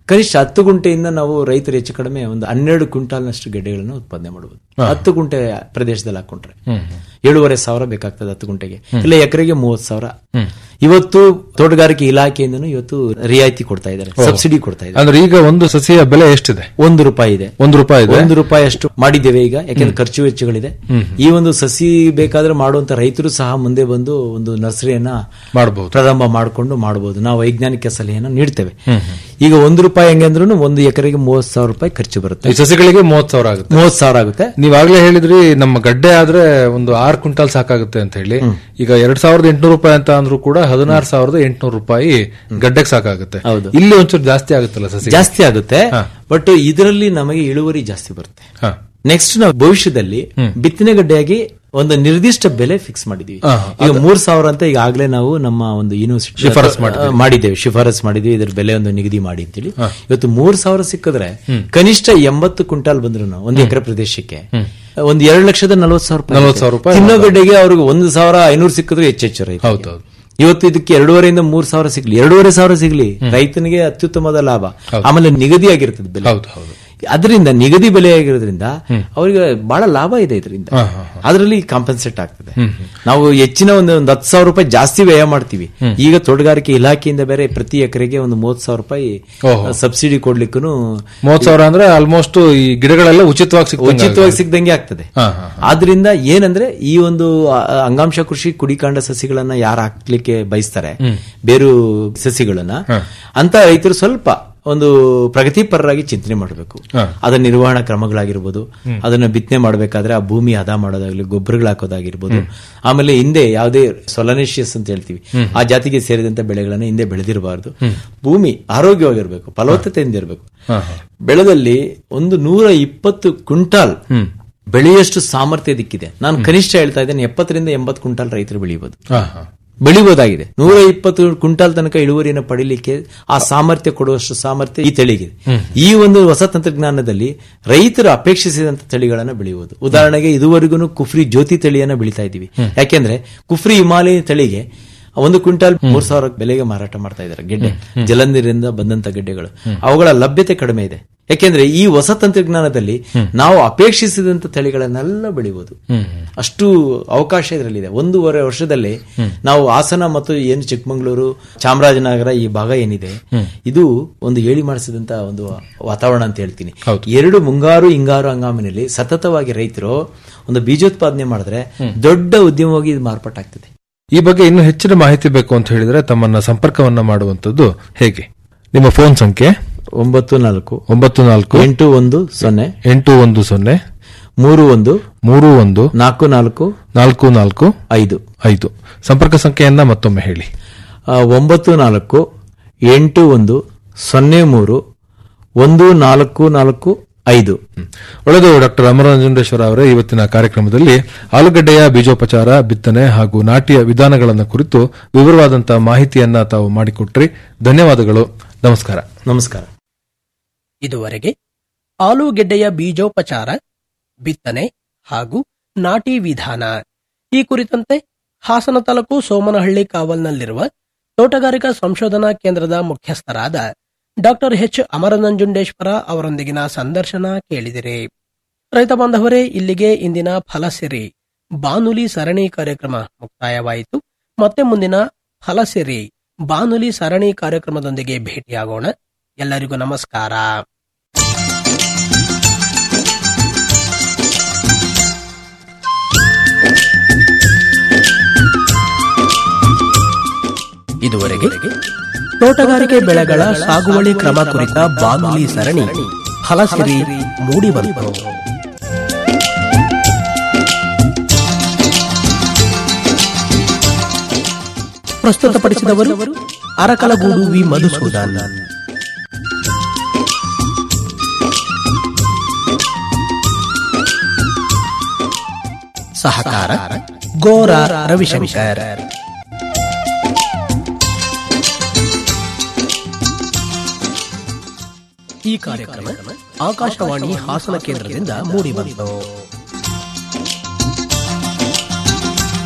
ಕನಿಷ್ಠ ಹತ್ತು ಗುಂಟೆಯಿಂದ ನಾವು ರೈತರು ಹೆಚ್ಚು ಕಡಿಮೆ ಒಂದು ಹನ್ನೆರಡು ಕ್ವಿಂಟಾಲ್ನಷ್ಟು ಗೆಡ್ಡೆಗಳನ್ನು ಉತ್ಪಾದನೆ ಮಾಡಬಹುದು ಹತ್ತು ಗುಂಟೆ ಪ್ರದೇಶದಲ್ಲಿ ಹಾಕೊಂಡ್ರೆ ಏಳುವರೆ ಸಾವಿರ ಬೇಕಾಗ್ತದೆ ಹತ್ತು ಗುಂಟೆಗೆ ಇಲ್ಲ ಎಕರೆಗೆ ಮೂವತ್ತು ಸಾವಿರ ಇವತ್ತು ತೋಟಗಾರಿಕೆ ಇಲಾಖೆಯಿಂದನೂ ಇವತ್ತು ರಿಯಾಯಿತಿ ಕೊಡ್ತಾ ಇದ್ದಾರೆ ಸಬ್ಸಿಡಿ ಕೊಡ್ತಾ ಇದ್ದಾರೆ ಅಂದ್ರೆ ಈಗ ಒಂದು ಸಸಿಯ ಬೆಲೆ ಎಷ್ಟಿದೆ ಒಂದು ರೂಪಾಯಿ ಇದೆ ಒಂದು ರೂಪಾಯಿ ಇದೆ ಒಂದು ರೂಪಾಯಿ ಅಷ್ಟು ಮಾಡಿದ್ದೇವೆ ಈಗ ಯಾಕೆಂದ್ರೆ ಖರ್ಚು ವೆಚ್ಚಗಳಿದೆ ಈ ಒಂದು ಸಸಿ ಬೇಕಾದ್ರೆ ಮಾಡುವಂತ ರೈತರು ಸಹ ಮುಂದೆ ಬಂದು ಒಂದು ನರ್ಸರಿಯನ್ನ ಮಾಡಬಹುದು ಪ್ರಾರಂಭ ಮಾಡಿಕೊಂಡು ಮಾಡಬಹುದು ನಾವು ವೈಜ್ಞಾನಿಕ ಸಲಹೆಯನ್ನು ನೀಡ್ತೇವೆ ಈಗ ಒಂದು ರೂಪಾಯಿ ಹೆಂಗೆ ಅಂದ್ರೂ ಒಂದು ಎಕರೆಗೆ ಮೂವತ್ತು ಸಾವಿರ ರೂಪಾಯಿ ಖರ್ಚು ಬರುತ್ತೆ ಈ ಸಸಿಗಳಿಗೆ ಮೂವತ್ ಸಾವಿರ ಆಗುತ್ತೆ ಮೂವತ್ತು ಸಾವಿರ ಆಗುತ್ತೆ ನೀವಾಗ್ಲೇ ಹೇಳಿದ್ರಿ ನಮ್ಮ ಗಡ್ಡೆ ಆದ್ರೆ ಒಂದು ಆರು ಕ್ವಿಂಟಾಲ್ ಸಾಕಾಗುತ್ತೆ ಅಂತ ಹೇಳಿ ಈಗ ಎರಡ್ ಸಾವಿರದ ಎಂಟುನೂರು ರೂಪಾಯಿ ಅಂತ ಅಂದ್ರೂ ಕೂಡ ಹದಿನಾರು ಸಾವಿರದ ಎಂಟುನೂರು ರೂಪಾಯಿ ಗಡ್ಡೆಗೆ ಸಾಕಾಗುತ್ತೆ ಹೌದು. ಇಲ್ಲಿ ಒಂಚೂರು ಜಾಸ್ತಿ ಆಗುತ್ತಲ್ಲ ಸಸಿ ಜಾಸ್ತಿ ಆಗುತ್ತೆ ಬಟ್ ಇದರಲ್ಲಿ ನಮಗೆ ಇಳುವರಿ ಜಾಸ್ತಿ ಬರುತ್ತೆ ಹಾ. ನೆಕ್ಸ್ಟ್ ನಾವು ಭವಿಷ್ಯದಲ್ಲಿ ಬಿತ್ತನೆ ಗಡ್ಡೆಯಾಗಿ ಒಂದು ನಿರ್ದಿಷ್ಟ ಬೆಲೆ ಫಿಕ್ಸ್ ಮಾಡಿದೀವಿ ಹಾ, ಈಗ ಮೂರ್ ಸಾವಿರ ಅಂತ ಈಗಾಗಲೇ ನಾವು ನಮ್ಮ ಒಂದು ಯೂನಿವರ್ಸಿಟಿ ಶಿಫಾರಸ್ ಮಾಡಿದ್ದೇವೆ ಶಿಫಾರಸ್ ಮಾಡಿದ್ವಿ ಇದ್ರ ಬೆಲೆ ಒಂದು ನಿಗದಿ ಮಾಡಿ ಅಂತೇಳಿ ಇವತ್ತು ಮೂರ್ ಸಾವಿರ ಸಿಕ್ಕಿದ್ರೆ ಕನಿಷ್ಠ ಎಂಬತ್ತು ಕ್ವಿಂಟಾಲ್ ಬಂದ್ರು ನಾವು ಒಂದು ಎಕರೆ ಪ್ರದೇಶಕ್ಕೆ ಒಂದು ಎರಡು ಲಕ್ಷದ ನಲವತ್ತು ಸಾವಿರ ರೂಪಾಯಿ ನಲವತ್ತು ಸಾವಿರ ರೂಪಾಯಿ ತಿನ್ನೋ ಗಡ್ಡೆಗೆ ಅವ್ರಿಗೆ ಒಂದು ಸಾವಿರ ಐನೂರು ಸಿಕ್ಕಿದ್ರೆ ಹೆಚ್ಚೆಚ್ಚು ರೈತ ಹೌದೌದು ಇವತ್ತು ಇದಕ್ಕೆ ಎರಡೂವರೆಯಿಂದ ಮೂರ್ ಸಾವಿರ ಸಿಗ್ಲಿ ಎರಡೂವರೆ ಸಾವಿರ ಸಿಗ್ಲಿ ರೈತನಿಗೆ ಅತ್ಯುತ್ತಮವಾದ ಲಾಭ ಆಮೇಲೆ ನಿಗದಿ ಆಗಿರ್ತದೆ ಬೆಲೆ ಹೌದು ಹೌದು ಅದರಿಂದ ನಿಗದಿ ಬೆಲೆ ಆಗಿರೋದ್ರಿಂದ ಅವರಿಗೆ ಬಹಳ ಲಾಭ ಇದೆ ಇದರಿಂದ ಅದರಲ್ಲಿ ಕಾಂಪನ್ಸೇಟ್ ಆಗ್ತದೆ ನಾವು ಹೆಚ್ಚಿನ ಒಂದು ಒಂದು ಹತ್ತು ಸಾವಿರ ರೂಪಾಯಿ ಜಾಸ್ತಿ ವ್ಯಯ ಮಾಡ್ತೀವಿ ಈಗ ತೋಟಗಾರಿಕೆ ಇಲಾಖೆಯಿಂದ ಬೇರೆ ಪ್ರತಿ ಎಕರೆಗೆ ಒಂದು ಮೂವತ್ತು ಸಾವಿರ ರೂಪಾಯಿ ಓಹೋ. ಸಬ್ಸಿಡಿ ಕೊಡ್ಲಿಕ್ಕೂ ಮೂವತ್ ಸಾವಿರ ಅಂದ್ರೆ ಆಲ್ಮೋಸ್ಟ್ ಈ ಗಿಡಗಳೆಲ್ಲ ಉಚಿತವಾಗಿ ಸಿಗ್ತವೆ ಉಚಿತವಾಗಿ ಸಿಗ್ದಂಗೆ ಆಗ್ತದೆ ಹಾ, ಹಾ, ಆದ್ರಿಂದ ಏನಂದ್ರೆ ಈ ಒಂದು ಆ, ಅಂಗಾಂಶ ಕೃಷಿ ಕುಡಿಕಾಂಡ ಸಸಿಗಳನ್ನ ಯಾರು ಹಾಕ್ಲಿಕ್ಕೆ ಬಯಸ್ತಾರೆ ಬೇರು ಸಸಿಗಳನ್ನ ಅಂತ ರೈತರು ಸ್ವಲ್ಪ ಒಂದು ಪ್ರಗತಿಪರರಾಗಿ ಚಿಂತನೆ ಮಾಡಬೇಕು ಹಾ. ಅದರ ನಿರ್ವಹಣಾ ಕ್ರಮಗಳಾಗಿರ್ಬೋದು ಅದನ್ನ ಬಿತ್ತನೆ ಮಾಡಬೇಕಾದ್ರೆ ಆ ಭೂಮಿ ಹದ ಮಾಡೋದಾಗ್ಲಿ ಗೊಬ್ಬರಗಳು ಹಾಕೋದಾಗಿರ್ಬೋದು ಆಮೇಲೆ ಹಿಂದೆ ಯಾವುದೇ ಸೊಲನೇಷಿಯಸ್ ಅಂತ ಹೇಳ್ತೀವಿ ಆ ಜಾತಿಗೆ ಸೇರಿದಂತ ಬೆಳೆಗಳನ್ನ ಹಿಂದೆ ಬೆಳೆದಿರಬಾರ್ದು ಭೂಮಿ ಆರೋಗ್ಯವಾಗಿರ್ಬೇಕು ಫಲವತ್ತತೆಯಿಂದ ಇರಬೇಕು ಬೆಳೆದಲ್ಲಿ ಒಂದು ನೂರ ಇಪ್ಪತ್ತು ಕ್ವಿಂಟಾಲ್ ಬೆಳೆಯಷ್ಟು ಸಾಮರ್ಥ್ಯ ದಿಕ್ಕಿದೆ ನಾನು ಕನಿಷ್ಠ ಹೇಳ್ತಾ ಇದ್ದೇನೆ ಎಪ್ಪತ್ತರಿಂದ ಎಂಬತ್ತು ಕ್ವಿಂಟಾಲ್ ರೈತರು ಬೆಳೆಯಬಹುದು ಹಾ, ಹಾ. ಬೆಳಿಬಹುದಾಗಿದೆ ನೂರ ಇಪ್ಪತ್ತು ಕ್ವಿಂಟಾಲ್ ತನಕ ಇಳುವರಿಯನ್ನು ಪಡಿಲಿಕ್ಕೆ ಆ ಸಾಮರ್ಥ್ಯ ಕೊಡುವಷ್ಟು ಸಾಮರ್ಥ್ಯ ಈ ತಳಿಗಿದೆ ಈ ಒಂದು ಹೊಸ ತಂತ್ರಜ್ಞಾನದಲ್ಲಿ ರೈತರು ಅಪೇಕ್ಷಿಸಿದಂತ ತಳಿಗಳನ್ನು ಬೆಳೆಯುವುದು ಉದಾಹರಣೆಗೆ ಇದುವರೆಗೂ ಕುಫ್ರಿ ಜ್ಯೋತಿ ತಳಿಯನ್ನ ಬೆಳಿತಾ ಇದ್ದೀವಿ ಯಾಕೆಂದ್ರೆ ಕುಫ್ರಿ ಹಿಮಾಲಯ ತಳಿಗೆ ಒಂದು ಕ್ವಿಂಟಾಲ್ ಮೂರ್ ಸಾವಿರ ಬೆಲೆಗೆ ಮಾರಾಟ ಮಾಡ್ತಾ ಇದ್ದಾರೆ ಗೆಡ್ಡೆ ಜಲಂಧರಿಂದ ಬಂದಂತ ಗೆಡ್ಡೆಗಳು ಅವುಗಳ ಲಭ್ಯತೆ ಕಡಿಮೆ ಇದೆ ಯಾಕೆಂದ್ರೆ ಈ ಹೊಸ ತಂತ್ರಜ್ಞಾನದಲ್ಲಿ ನಾವು ಅಪೇಕ್ಷಿಸಿದಂತ ತಳಿಗಳನ್ನೆಲ್ಲ ಬೆಳೆಯುವುದು ಅಷ್ಟು ಅವಕಾಶ ಇದರಲ್ಲಿದೆ ಒಂದೂವರೆ ವರ್ಷದಲ್ಲಿ ನಾವು ಹಾಸನ ಮತ್ತು ಏನು ಚಿಕ್ಕಮಗಳೂರು ಚಾಮರಾಜನಗರ ಈ ಭಾಗ ಏನಿದೆ ಇದು ಒಂದು ಹೇಳಿ ಮಾಡಿಸಿದಂತ ಒಂದು ವಾತಾವರಣ ಅಂತ ಹೇಳ್ತೀನಿ ಎರಡು ಮುಂಗಾರು ಹಿಂಗಾರು ಹಂಗಾಮಿನಲ್ಲಿ ಸತತವಾಗಿ ರೈತರು ಒಂದು ಬೀಜೋತ್ಪಾದನೆ ಮಾಡಿದ್ರೆ ದೊಡ್ಡ ಉದ್ಯಮವಾಗಿ ಇದು ಮಾರ್ಪಾಟಾಗ್ತದೆ ಈ ಬಗ್ಗೆ ಇನ್ನೂ ಹೆಚ್ಚಿನ ಮಾಹಿತಿ ಬೇಕು ಅಂತ ಹೇಳಿದ್ರೆ ತಮ್ಮನ್ನ ಸಂಪರ್ಕವನ್ನ ಮಾಡುವಂತದ್ದು ಹೇಗೆ ನಿಮ್ಮ ಫೋನ್ ಸಂಖ್ಯೆ ಒಂಬತ್ತು ನಾಲ್ಕು ಒಂಬತ್ತು ನಾಲ್ಕು ಎಂಟು ಒಂದು ಸೊನ್ನೆ ಎಂಟು ಒಂದು ಸೊನ್ನೆ ಮೂರು ಒಂದು ಮೂರು ಒಂದು ನಾಲ್ಕು ನಾಲ್ಕು ನಾಲ್ಕು ನಾಲ್ಕು ಐದು ಐದು ಸಂಪರ್ಕ ಸಂಖ್ಯೆಯನ್ನ ಮತ್ತೊಮ್ಮೆ ಹೇಳಿ ಆ, ಒಂಬತ್ತು ನಾಲ್ಕು ಎಂಟು ಒಂದು ಸೊನ್ನೆ ಮೂರು ಒಂದು ನಾಲ್ಕು ನಾಲ್ಕು ಐದು ಒಳ್ಳೆಯದು ಡಾಕ್ಟರ್ ಅಮರನಂಜೇಶ್ವರ ಅವರೇ ಇವತ್ತಿನ ಕಾರ್ಯಕ್ರಮದಲ್ಲಿ ಆಲೂಗಡ್ಡೆಯ ಬೀಜೋಪಚಾರ ಬಿತ್ತನೆ ಹಾಗೂ ನಾಟಿಯ ವಿಧಾನಗಳನ್ನು ಕುರಿತು ವಿವರವಾದಂತಹ ಮಾಹಿತಿಯನ್ನ ತಾವು ಮಾಡಿಕೊಟ್ರಿ ಧನ್ಯವಾದಗಳು ನಮಸ್ಕಾರ ನಮಸ್ಕಾರ ಇದುವರೆಗೆ ಆಲೂಗೆಡ್ಡೆಯ ಬೀಜೋಪಚಾರ ಬಿತ್ತನೆ ಹಾಗೂ ನಾಟಿ ವಿಧಾನ ಈ ಕುರಿತಂತೆ ಹಾಸನ ತಾಲೂಕು ಸೋಮನಹಳ್ಳಿ ಕಾವಲ್ನಲ್ಲಿರುವ ತೋಟಗಾರಿಕಾ ಸಂಶೋಧನಾ ಕೇಂದ್ರದ ಮುಖ್ಯಸ್ಥರಾದ ಡಾಕ್ಟರ್ ಎಚ್ ಅಮರನಂಜುಂಡೇಶ್ವರ ಅವರೊಂದಿಗಿನ ಸಂದರ್ಶನ ಕೇಳಿದಿರಿ ರೈತ ಬಾಂಧವರೇ ಇಲ್ಲಿಗೆ ಇಂದಿನ ಫಲಸಿರಿ ಬಾನುಲಿ ಸರಣಿ ಕಾರ್ಯಕ್ರಮ ಮುಕ್ತಾಯವಾಯಿತು ಮತ್ತೆ ಮುಂದಿನ ಫಲಸಿರಿ ಬಾನುಲಿ ಸರಣಿ ಕಾರ್ಯಕ್ರಮದೊಂದಿಗೆ ಭೇಟಿಯಾಗೋಣ ಎಲ್ಲರಿಗೂ ನಮಸ್ಕಾರ ಇದುವರೆಗೆ ತೋಟಗಾರಿಕೆ ಬೆಳೆಗಳ ಸಾಗುವಳಿ ಕ್ರಮ ಕುರಿತ ಬಾನುಲಿ ಸರಣಿ ಫಲಸಿರಿ ಮೂಡಿಬಂತು ಪ್ರಸ್ತುತಪಡಿಸಿದವರು ಅರಕಲಗೂಡು ವಿ ಮಧುಸೂದನ್ ಸಹಕಾರ ಗೋರ ರವಿಶಂಕರ್ ಈ ಕಾರ್ಯಕ್ರಮ ಆಕಾಶವಾಣಿ ಹಾಸನ ಕೇಂದ್ರದಿಂದ ಮೂಡಿಬಂತು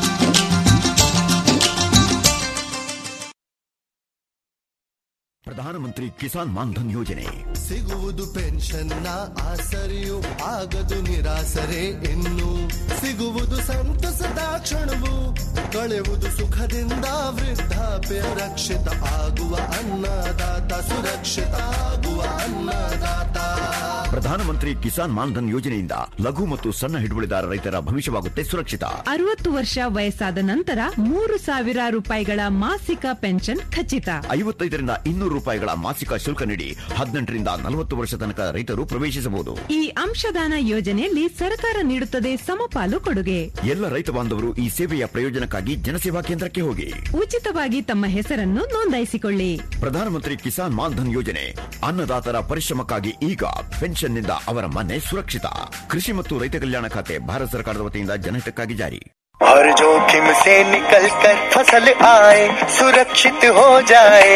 ಪ್ರಧಾನ ಪ್ರಧಾನಮಂತ್ರಿ ಕಿಸಾನ್ ಮಾನ್ಧನ್ ಯೋಜನೆ ಸಿಗುವುದು ಪೆನ್ಷನ್ನ ಆಸರೆಯು ಆಗದು ನಿರಾಸರೆ ಇನ್ನು ಸಿಗುವುದು ಸಂತಸದ ಕ್ಷಣವು ಕಳೆವುದು ಸುಖದಿಂದ ವೃದ್ಧಾಪ್ಯ ರಕ್ಷಿತ ಆಗುವ ಅನ್ನದಾತ ಸುರಕ್ಷಿತ ಆಗುವ ಅನ್ನದಾತ ಪ್ರಧಾನಮಂತ್ರಿ ಕಿಸಾನ್ ಮಾನ್ಧನ್ ಯೋಜನೆಯಿಂದ ಲಘು ಮತ್ತು ಸಣ್ಣ ಹಿಡುವಳಿದಾರ ರೈತರ ಭವಿಷ್ಯವಾಗುತ್ತೆ ಸುರಕ್ಷಿತ ಅರವತ್ತು ವರ್ಷ ವಯಸ್ಸಾದ ನಂತರ ಮೂರು ಸಾವಿರ ರೂಪಾಯಿಗಳ ಮಾಸಿಕ ಪೆನ್ಷನ್ ಖಚಿತ ಐವತ್ತೈದರಿಂದ ಇನ್ನೂರು ರೂಪಾಯಿಗಳ ಮಾಸಿಕ ಶುಲ್ಕ ನೀಡಿ ಹದಿನೆಂಟರಿಂದ ನಲವತ್ತು ವರ್ಷ ತನಕ ರೈತರು ಪ್ರವೇಶಿಸಬಹುದು ಈ ಅಂಶದಾನ ಯೋಜನೆಯಲ್ಲಿ ಸರ್ಕಾರ ನೀಡುತ್ತದೆ ಸಮಪಾಲು ಕೊಡುಗೆ ಎಲ್ಲ ರೈತ ಬಾಂಧವರು ಈ ಸೇವೆಯ ಪ್ರಯೋಜನಕ್ಕಾಗಿ ಜನಸೇವಾ ಕೇಂದ್ರಕ್ಕೆ ಹೋಗಿ ಉಚಿತವಾಗಿ ತಮ್ಮ ಹೆಸರನ್ನು ನೋಂದಾಯಿಸಿಕೊಳ್ಳಿ ಪ್ರಧಾನಮಂತ್ರಿ ಕಿಸಾನ್ ಮಾನ್ಧನ್ ಯೋಜನೆ ಅನ್ನದಾತರ ಪರಿಶ್ರಮಕ್ಕಾಗಿ ಈಗ ಪೆನ್ಷನ್ನಿಂದ ಅವರ ಮನೆ ಸುರಕ್ಷಿತ ಕೃಷಿ ಮತ್ತು ರೈತ ಕಲ್ಯಾಣ ಖಾತೆ ಭಾರತ ಸರ್ಕಾರದ ವತಿಯಿಂದ ಜನಹಿತಕ್ಕಾಗಿ ಜಾರಿ हर जोखिम से निकल कर फसल आए सुरक्षित हो जाए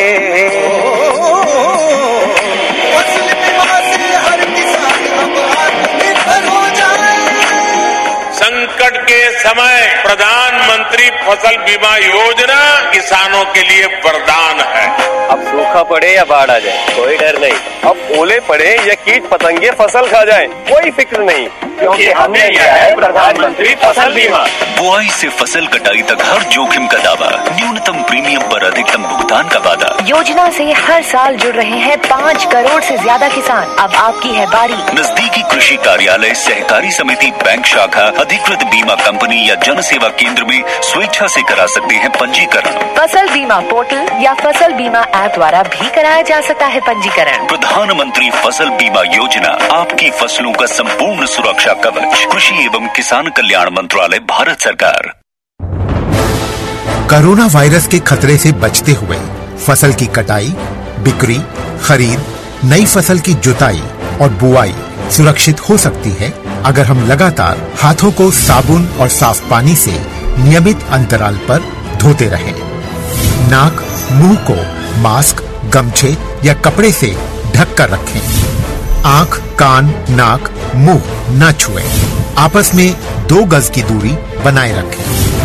फसल बीमा से हर किसान अब आत्मनिर्भर हो जाए संकट के समय प्रधानमंत्री फसल बीमा योजना किसानों के लिए वरदान है अब सूखा पड़े या बाढ़ आ जाए कोई डर नहीं अब ओले पड़े या कीट पतंगे फसल खा जाए कोई फिक्र नहीं क्योंकि हमने लिया है प्रधानमंत्री फसल बीमा बुआई से फसल कटाई तक हर जोखिम का दावा न्यूनतम प्रीमियम पर अधिकतम भुगतान का वादा योजना से हर साल जुड़ रहे हैं पाँच करोड़ से ज्यादा किसान अब आपकी है बारी नजदीकी कृषि कार्यालय सहकारी समिति बैंक शाखा अधिकृत बीमा कंपनी या जन सेवा केंद्र में स्वेच्छा से करा सकते हैं पंजीकरण फसल बीमा पोर्टल या फसल बीमा ऐप द्वारा भी कराया जा सकता है पंजीकरण प्रधानमंत्री फसल बीमा योजना आपकी फसलों का संपूर्ण सुरक्षा कवच कृषि एवं किसान कल्याण मंत्रालय भारत सरकार कोरोना वायरस के खतरे से बचते हुए फसल की कटाई बिक्री खरीद नई फसल की जुताई और बुआई सुरक्षित हो सकती है अगर हम लगातार हाथों को साबुन और साफ पानी से नियमित अंतराल पर धोते रहें। नाक मुंह को मास्क गमछे या कपड़े से ढक कर रखें आंख कान नाक मुंह न छुएं। आपस में दो गज की दूरी बनाए रखें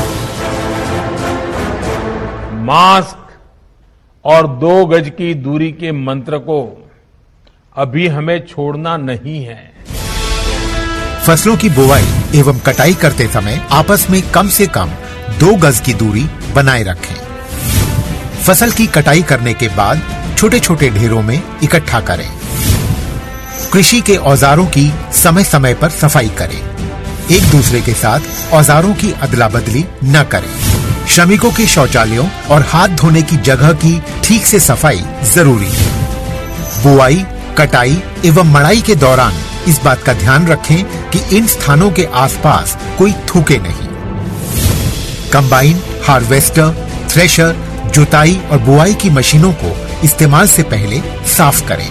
मास्क और दो गज की दूरी के मंत्र को अभी हमें छोड़ना नहीं है फसलों की बुवाई एवं कटाई करते समय आपस में कम से कम दो गज की दूरी बनाए रखें फसल की कटाई करने के बाद छोटे छोटे ढेरों में इकट्ठा करें कृषि के औजारों की समय समय पर सफाई करें एक दूसरे के साथ औजारों की अदला बदली न करें श्रमिकों के शौचालयों और हाथ धोने की जगह की ठीक से सफाई जरूरी है बुआई कटाई एवं मड़ाई के दौरान इस बात का ध्यान रखें कि इन स्थानों के आसपास कोई थूके नहीं कंबाइन हार्वेस्टर थ्रेशर जुताई और बुआई की मशीनों को इस्तेमाल से पहले साफ करें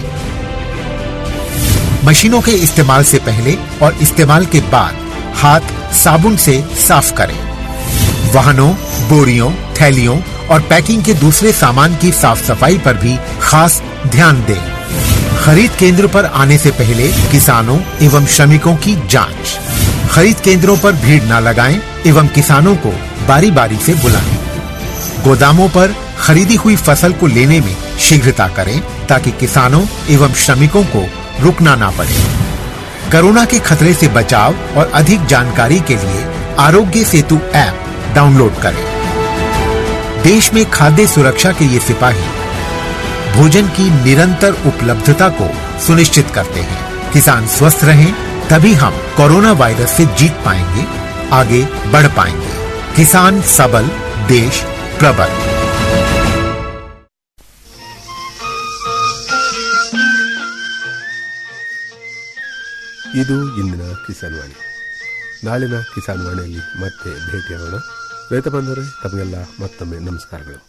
मशीनों के इस्तेमाल से पहले और इस्तेमाल के बाद हाथ साबुन से साफ करें वाहनों बोरियों थैलियों और पैकिंग के दूसरे सामान की साफ सफाई पर भी खास ध्यान दें खरीद केंद्र पर आने से पहले किसानों एवं श्रमिकों की जांच खरीद केंद्रों पर भीड़ न लगाएं एवं किसानों को बारी बारी से बुलाएं गोदामों पर खरीदी हुई फसल को लेने में शीघ्रता करें ताकि किसानों एवं श्रमिकों को रुकना ना पड़े कोरोना के खतरे से बचाव और अधिक जानकारी के लिए आरोग्य सेतु ऐप डाउनलोड करें देश में खाद्य सुरक्षा के ये सिपाही भोजन की निरंतर उपलब्धता को सुनिश्चित करते हैं किसान स्वस्थ रहें तभी हम कोरोना वायरस से जीत पाएंगे आगे बढ़ पाएंगे किसान सबल देश प्रबल ಇದು ಇಂದಿನ ಕಿಸಾನ್ ವಾಣಿ ನಾಳಿನ ಕಿಸಾನ್ ವಾಣಿಯಲ್ಲಿ ಮತ್ತೆ ಭೇಟಿಯಾಗೋಣ ರೈತ ಬಂದರೆ ತಮಗೆಲ್ಲ ಮತ್ತೊಮ್ಮೆ ನಮಸ್ಕಾರಗಳು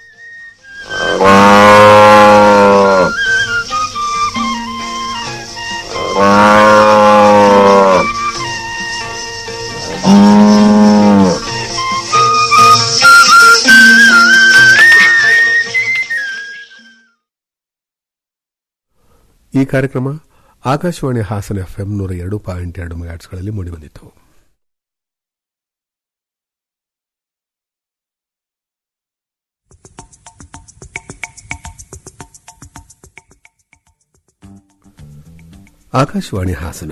ಈ ಕಾರ್ಯಕ್ರಮ ಆಕಾಶವಾಣಿ ಹಾಸನ ಎಫ್ಎಂ ನೂರ ಎರಡು ಪಾಯಿಂಟ್ ಎರಡು ಮೆಗಾಟ್ಸ್ಗಳಲ್ಲಿ ಮೂಡಿಬಂದಿತು ಆಕಾಶವಾಣಿ ಹಾಸನ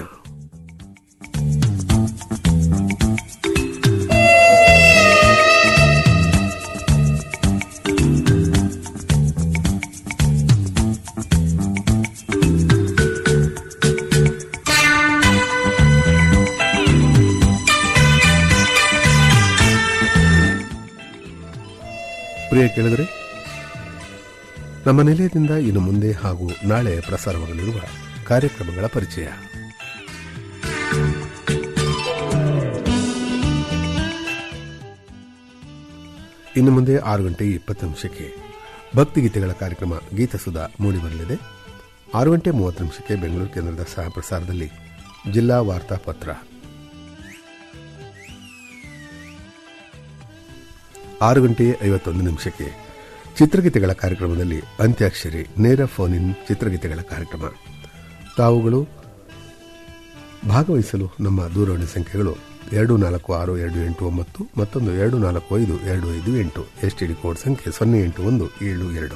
ಪ್ರಿಯ ಕೇಳಿದರೆ ನಮ್ಮ ನಿಲಯದಿಂದ ಇನ್ನು ಮುಂದೆ ಹಾಗೂ ನಾಳೆ ಪ್ರಸಾರವಾಗಲಿರುವ ಕಾರ್ಯಕ್ರಮಗಳ ಪರಿಚಯ ಇನ್ನು ಮುಂದೆ ಆರು ಗಂಟೆ ಇಪ್ಪತ್ತು ನಿಮಿಷಕ್ಕೆ ಭಕ್ತಿಗೀತೆಗಳ ಕಾರ್ಯಕ್ರಮ ಗೀತಸುಧಾ ಮೂಡಿಬರಲಿದೆ ಆರು ಗಂಟೆ ಮೂವತ್ತು ನಿಮಿಷಕ್ಕೆ ಬೆಂಗಳೂರು ಕೇಂದ್ರದ ಸಹ ಪ್ರಸಾರದಲ್ಲಿ ಜಿಲ್ಲಾ ವಾರ್ತಾ ಪತ್ರ ಆರು ಗಂಟೆ ಐವತ್ತೊಂದು ನಿಮಿಷಕ್ಕೆ ಚಿತ್ರಗೀತೆಗಳ ಕಾರ್ಯಕ್ರಮದಲ್ಲಿ ಅಂತ್ಯಾಕ್ಷರಿ ನೇರ ಫೋನ್ ಇನ್ ಚಿತ್ರಗೀತೆಗಳ ಕಾರ್ಯಕ್ರಮ ತಾವುಗಳು ಭಾಗವಹಿಸಲು ನಮ್ಮ ದೂರವಾಣಿ ಸಂಖ್ಯೆಗಳು ಎರಡು ನಾಲ್ಕು ಆರು ಎರಡು ಎಂಟು ಒಂಬತ್ತು ಮತ್ತೊಂದು ಎರಡು ನಾಲ್ಕು ಐದು ಎರಡು ಐದು ಎಂಟು ಎಸ್ಟಿಡಿ ಕೋಡ್ ಸಂಖ್ಯೆ ಸೊನ್ನೆ ಎಂಟು ಒಂದು ಏಳು ಎರಡು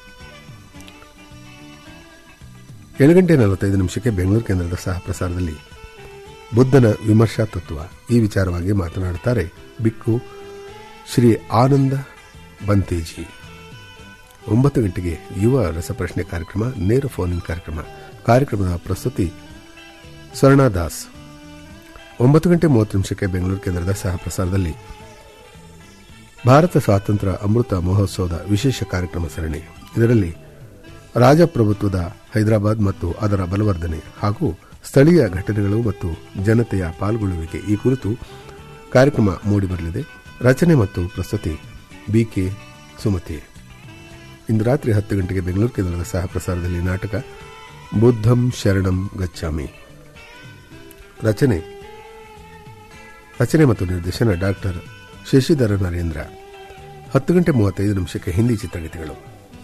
ಏಳು ಗಂಟೆ ನಲವತ್ತೈದು ನಿಮಿಷಕ್ಕೆ ಬೆಂಗಳೂರು ಕೇಂದ್ರದ ಸಹ ಪ್ರಸಾರದಲ್ಲಿ ಬುದ್ಧನ ವಿಮರ್ಶಾ ತತ್ವ ಈ ವಿಚಾರವಾಗಿ ಮಾತನಾಡುತ್ತಾರೆ ಬಿಕ್ಕು ಶ್ರೀ ಆನಂದ ಬಂತೇಜಿ ಒಂಬತ್ತು ಗಂಟೆಗೆ ಯುವ ರಸಪ್ರಶ್ನೆ ಕಾರ್ಯಕ್ರಮ ನೇರ ಫೋನ್ ಇನ್ ಕಾರ್ಯಕ್ರಮ ಕಾರ್ಯಕ್ರಮದ ಪ್ರಸ್ತುತಿ ಸ್ವರ್ಣಾ ದಾಸ್ ಒಂಬತ್ತು ಗಂಟೆ ಮೂವತ್ತು ನಿಮಿಷಕ್ಕೆ ಬೆಂಗಳೂರು ಕೇಂದ್ರದ ಸಹ ಪ್ರಸಾರದಲ್ಲಿ ಭಾರತ ಸ್ವಾತಂತ್ರ್ಯ ಅಮೃತ ಮಹೋತ್ಸವದ ವಿಶೇಷ ಕಾರ್ಯಕ್ರಮ ಸರಣಿ ಇದರಲ್ಲಿ ರಾಜಪ್ರಭುತ್ವದ ಹೈದರಾಬಾದ್ ಮತ್ತು ಅದರ ಬಲವರ್ಧನೆ ಹಾಗೂ ಸ್ಥಳೀಯ ಘಟನೆಗಳು ಮತ್ತು ಜನತೆಯ ಪಾಲ್ಗೊಳ್ಳುವಿಕೆ ಈ ಕುರಿತು ಕಾರ್ಯಕ್ರಮ ಮೂಡಿಬರಲಿದೆ ರಚನೆ ಮತ್ತು ಪ್ರಸ್ತುತಿ ಬಿಕೆ ಸುಮತಿ ಇಂದು ರಾತ್ರಿ ಹತ್ತು ಗಂಟೆಗೆ ಬೆಂಗಳೂರು ಕೇಂದ್ರದ ಸಹ ಪ್ರಸಾರದಲ್ಲಿ ನಾಟಕ ಬುದ್ಧಂ ಶರಣಂ ಗಚ್ಚಾಮಿ ರಚನೆ ರಚನೆ ಮತ್ತು ನಿರ್ದೇಶನ ಡಾಕ್ಟರ್ ಶಶಿಧರ ನರೇಂದ್ರ ಹತ್ತು ಗಂಟೆ ಮೂವತ್ತೈದು ನಿಮಿಷಕ್ಕೆ ಹಿಂದಿ ಚಿತ್ರಗೀತೆಗಳು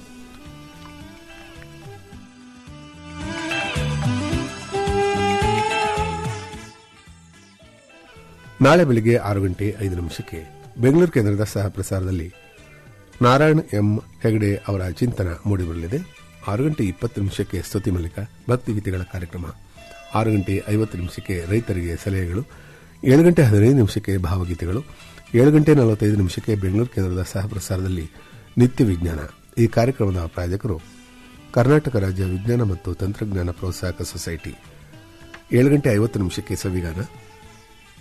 ನಾಳೆ ಬೆಳಿಗ್ಗೆ ಆರು ಗಂಟೆ ಐದು ನಿಮಿಷಕ್ಕೆ ಬೆಂಗಳೂರು ಕೇಂದ್ರದ ಸಹ ಪ್ರಸಾರದಲ್ಲಿ ನಾರಾಯಣ್ ಎಂ ಹೆಗಡೆ ಅವರ ಚಿಂತನ ಮೂಡಿಬರಲಿದೆ ಆರು ಗಂಟೆ ಇಪ್ಪತ್ತು ನಿಮಿಷಕ್ಕೆ ಸ್ತುತಿ ಮಲ್ಲಿಕ ಭಕ್ತಿಗೀತೆಗಳ ಕಾರ್ಯಕ್ರಮ ಆರು ಗಂಟೆ ಐವತ್ತು ನಿಮಿಷಕ್ಕೆ ರೈತರಿಗೆ ಸಲಹೆಗಳು ಏಳು ಗಂಟೆ ಹದಿನೈದು ನಿಮಿಷಕ್ಕೆ ಭಾವಗೀತೆಗಳು ಏಳು ಗಂಟೆ ನಲವತ್ತೈದು ನಿಮಿಷಕ್ಕೆ ಬೆಂಗಳೂರು ಕೇಂದ್ರದ ಸಹ ಪ್ರಸಾರದಲ್ಲಿ ನಿತ್ಯ ವಿಜ್ಞಾನ ಈ ಕಾರ್ಯಕ್ರಮದ ಪ್ರಾಯೋಜಕರು ಕರ್ನಾಟಕ ರಾಜ್ಯ ವಿಜ್ಞಾನ ಮತ್ತು ತಂತ್ರಜ್ಞಾನ ಪ್ರೋತ್ಸಾಹಕ ಸೊಸೈಟಿ ಏಳು ಗಂಟೆ ಐವತ್ತು ನಿಮಿಷಕ್ಕೆ ಸವಿಗಾನ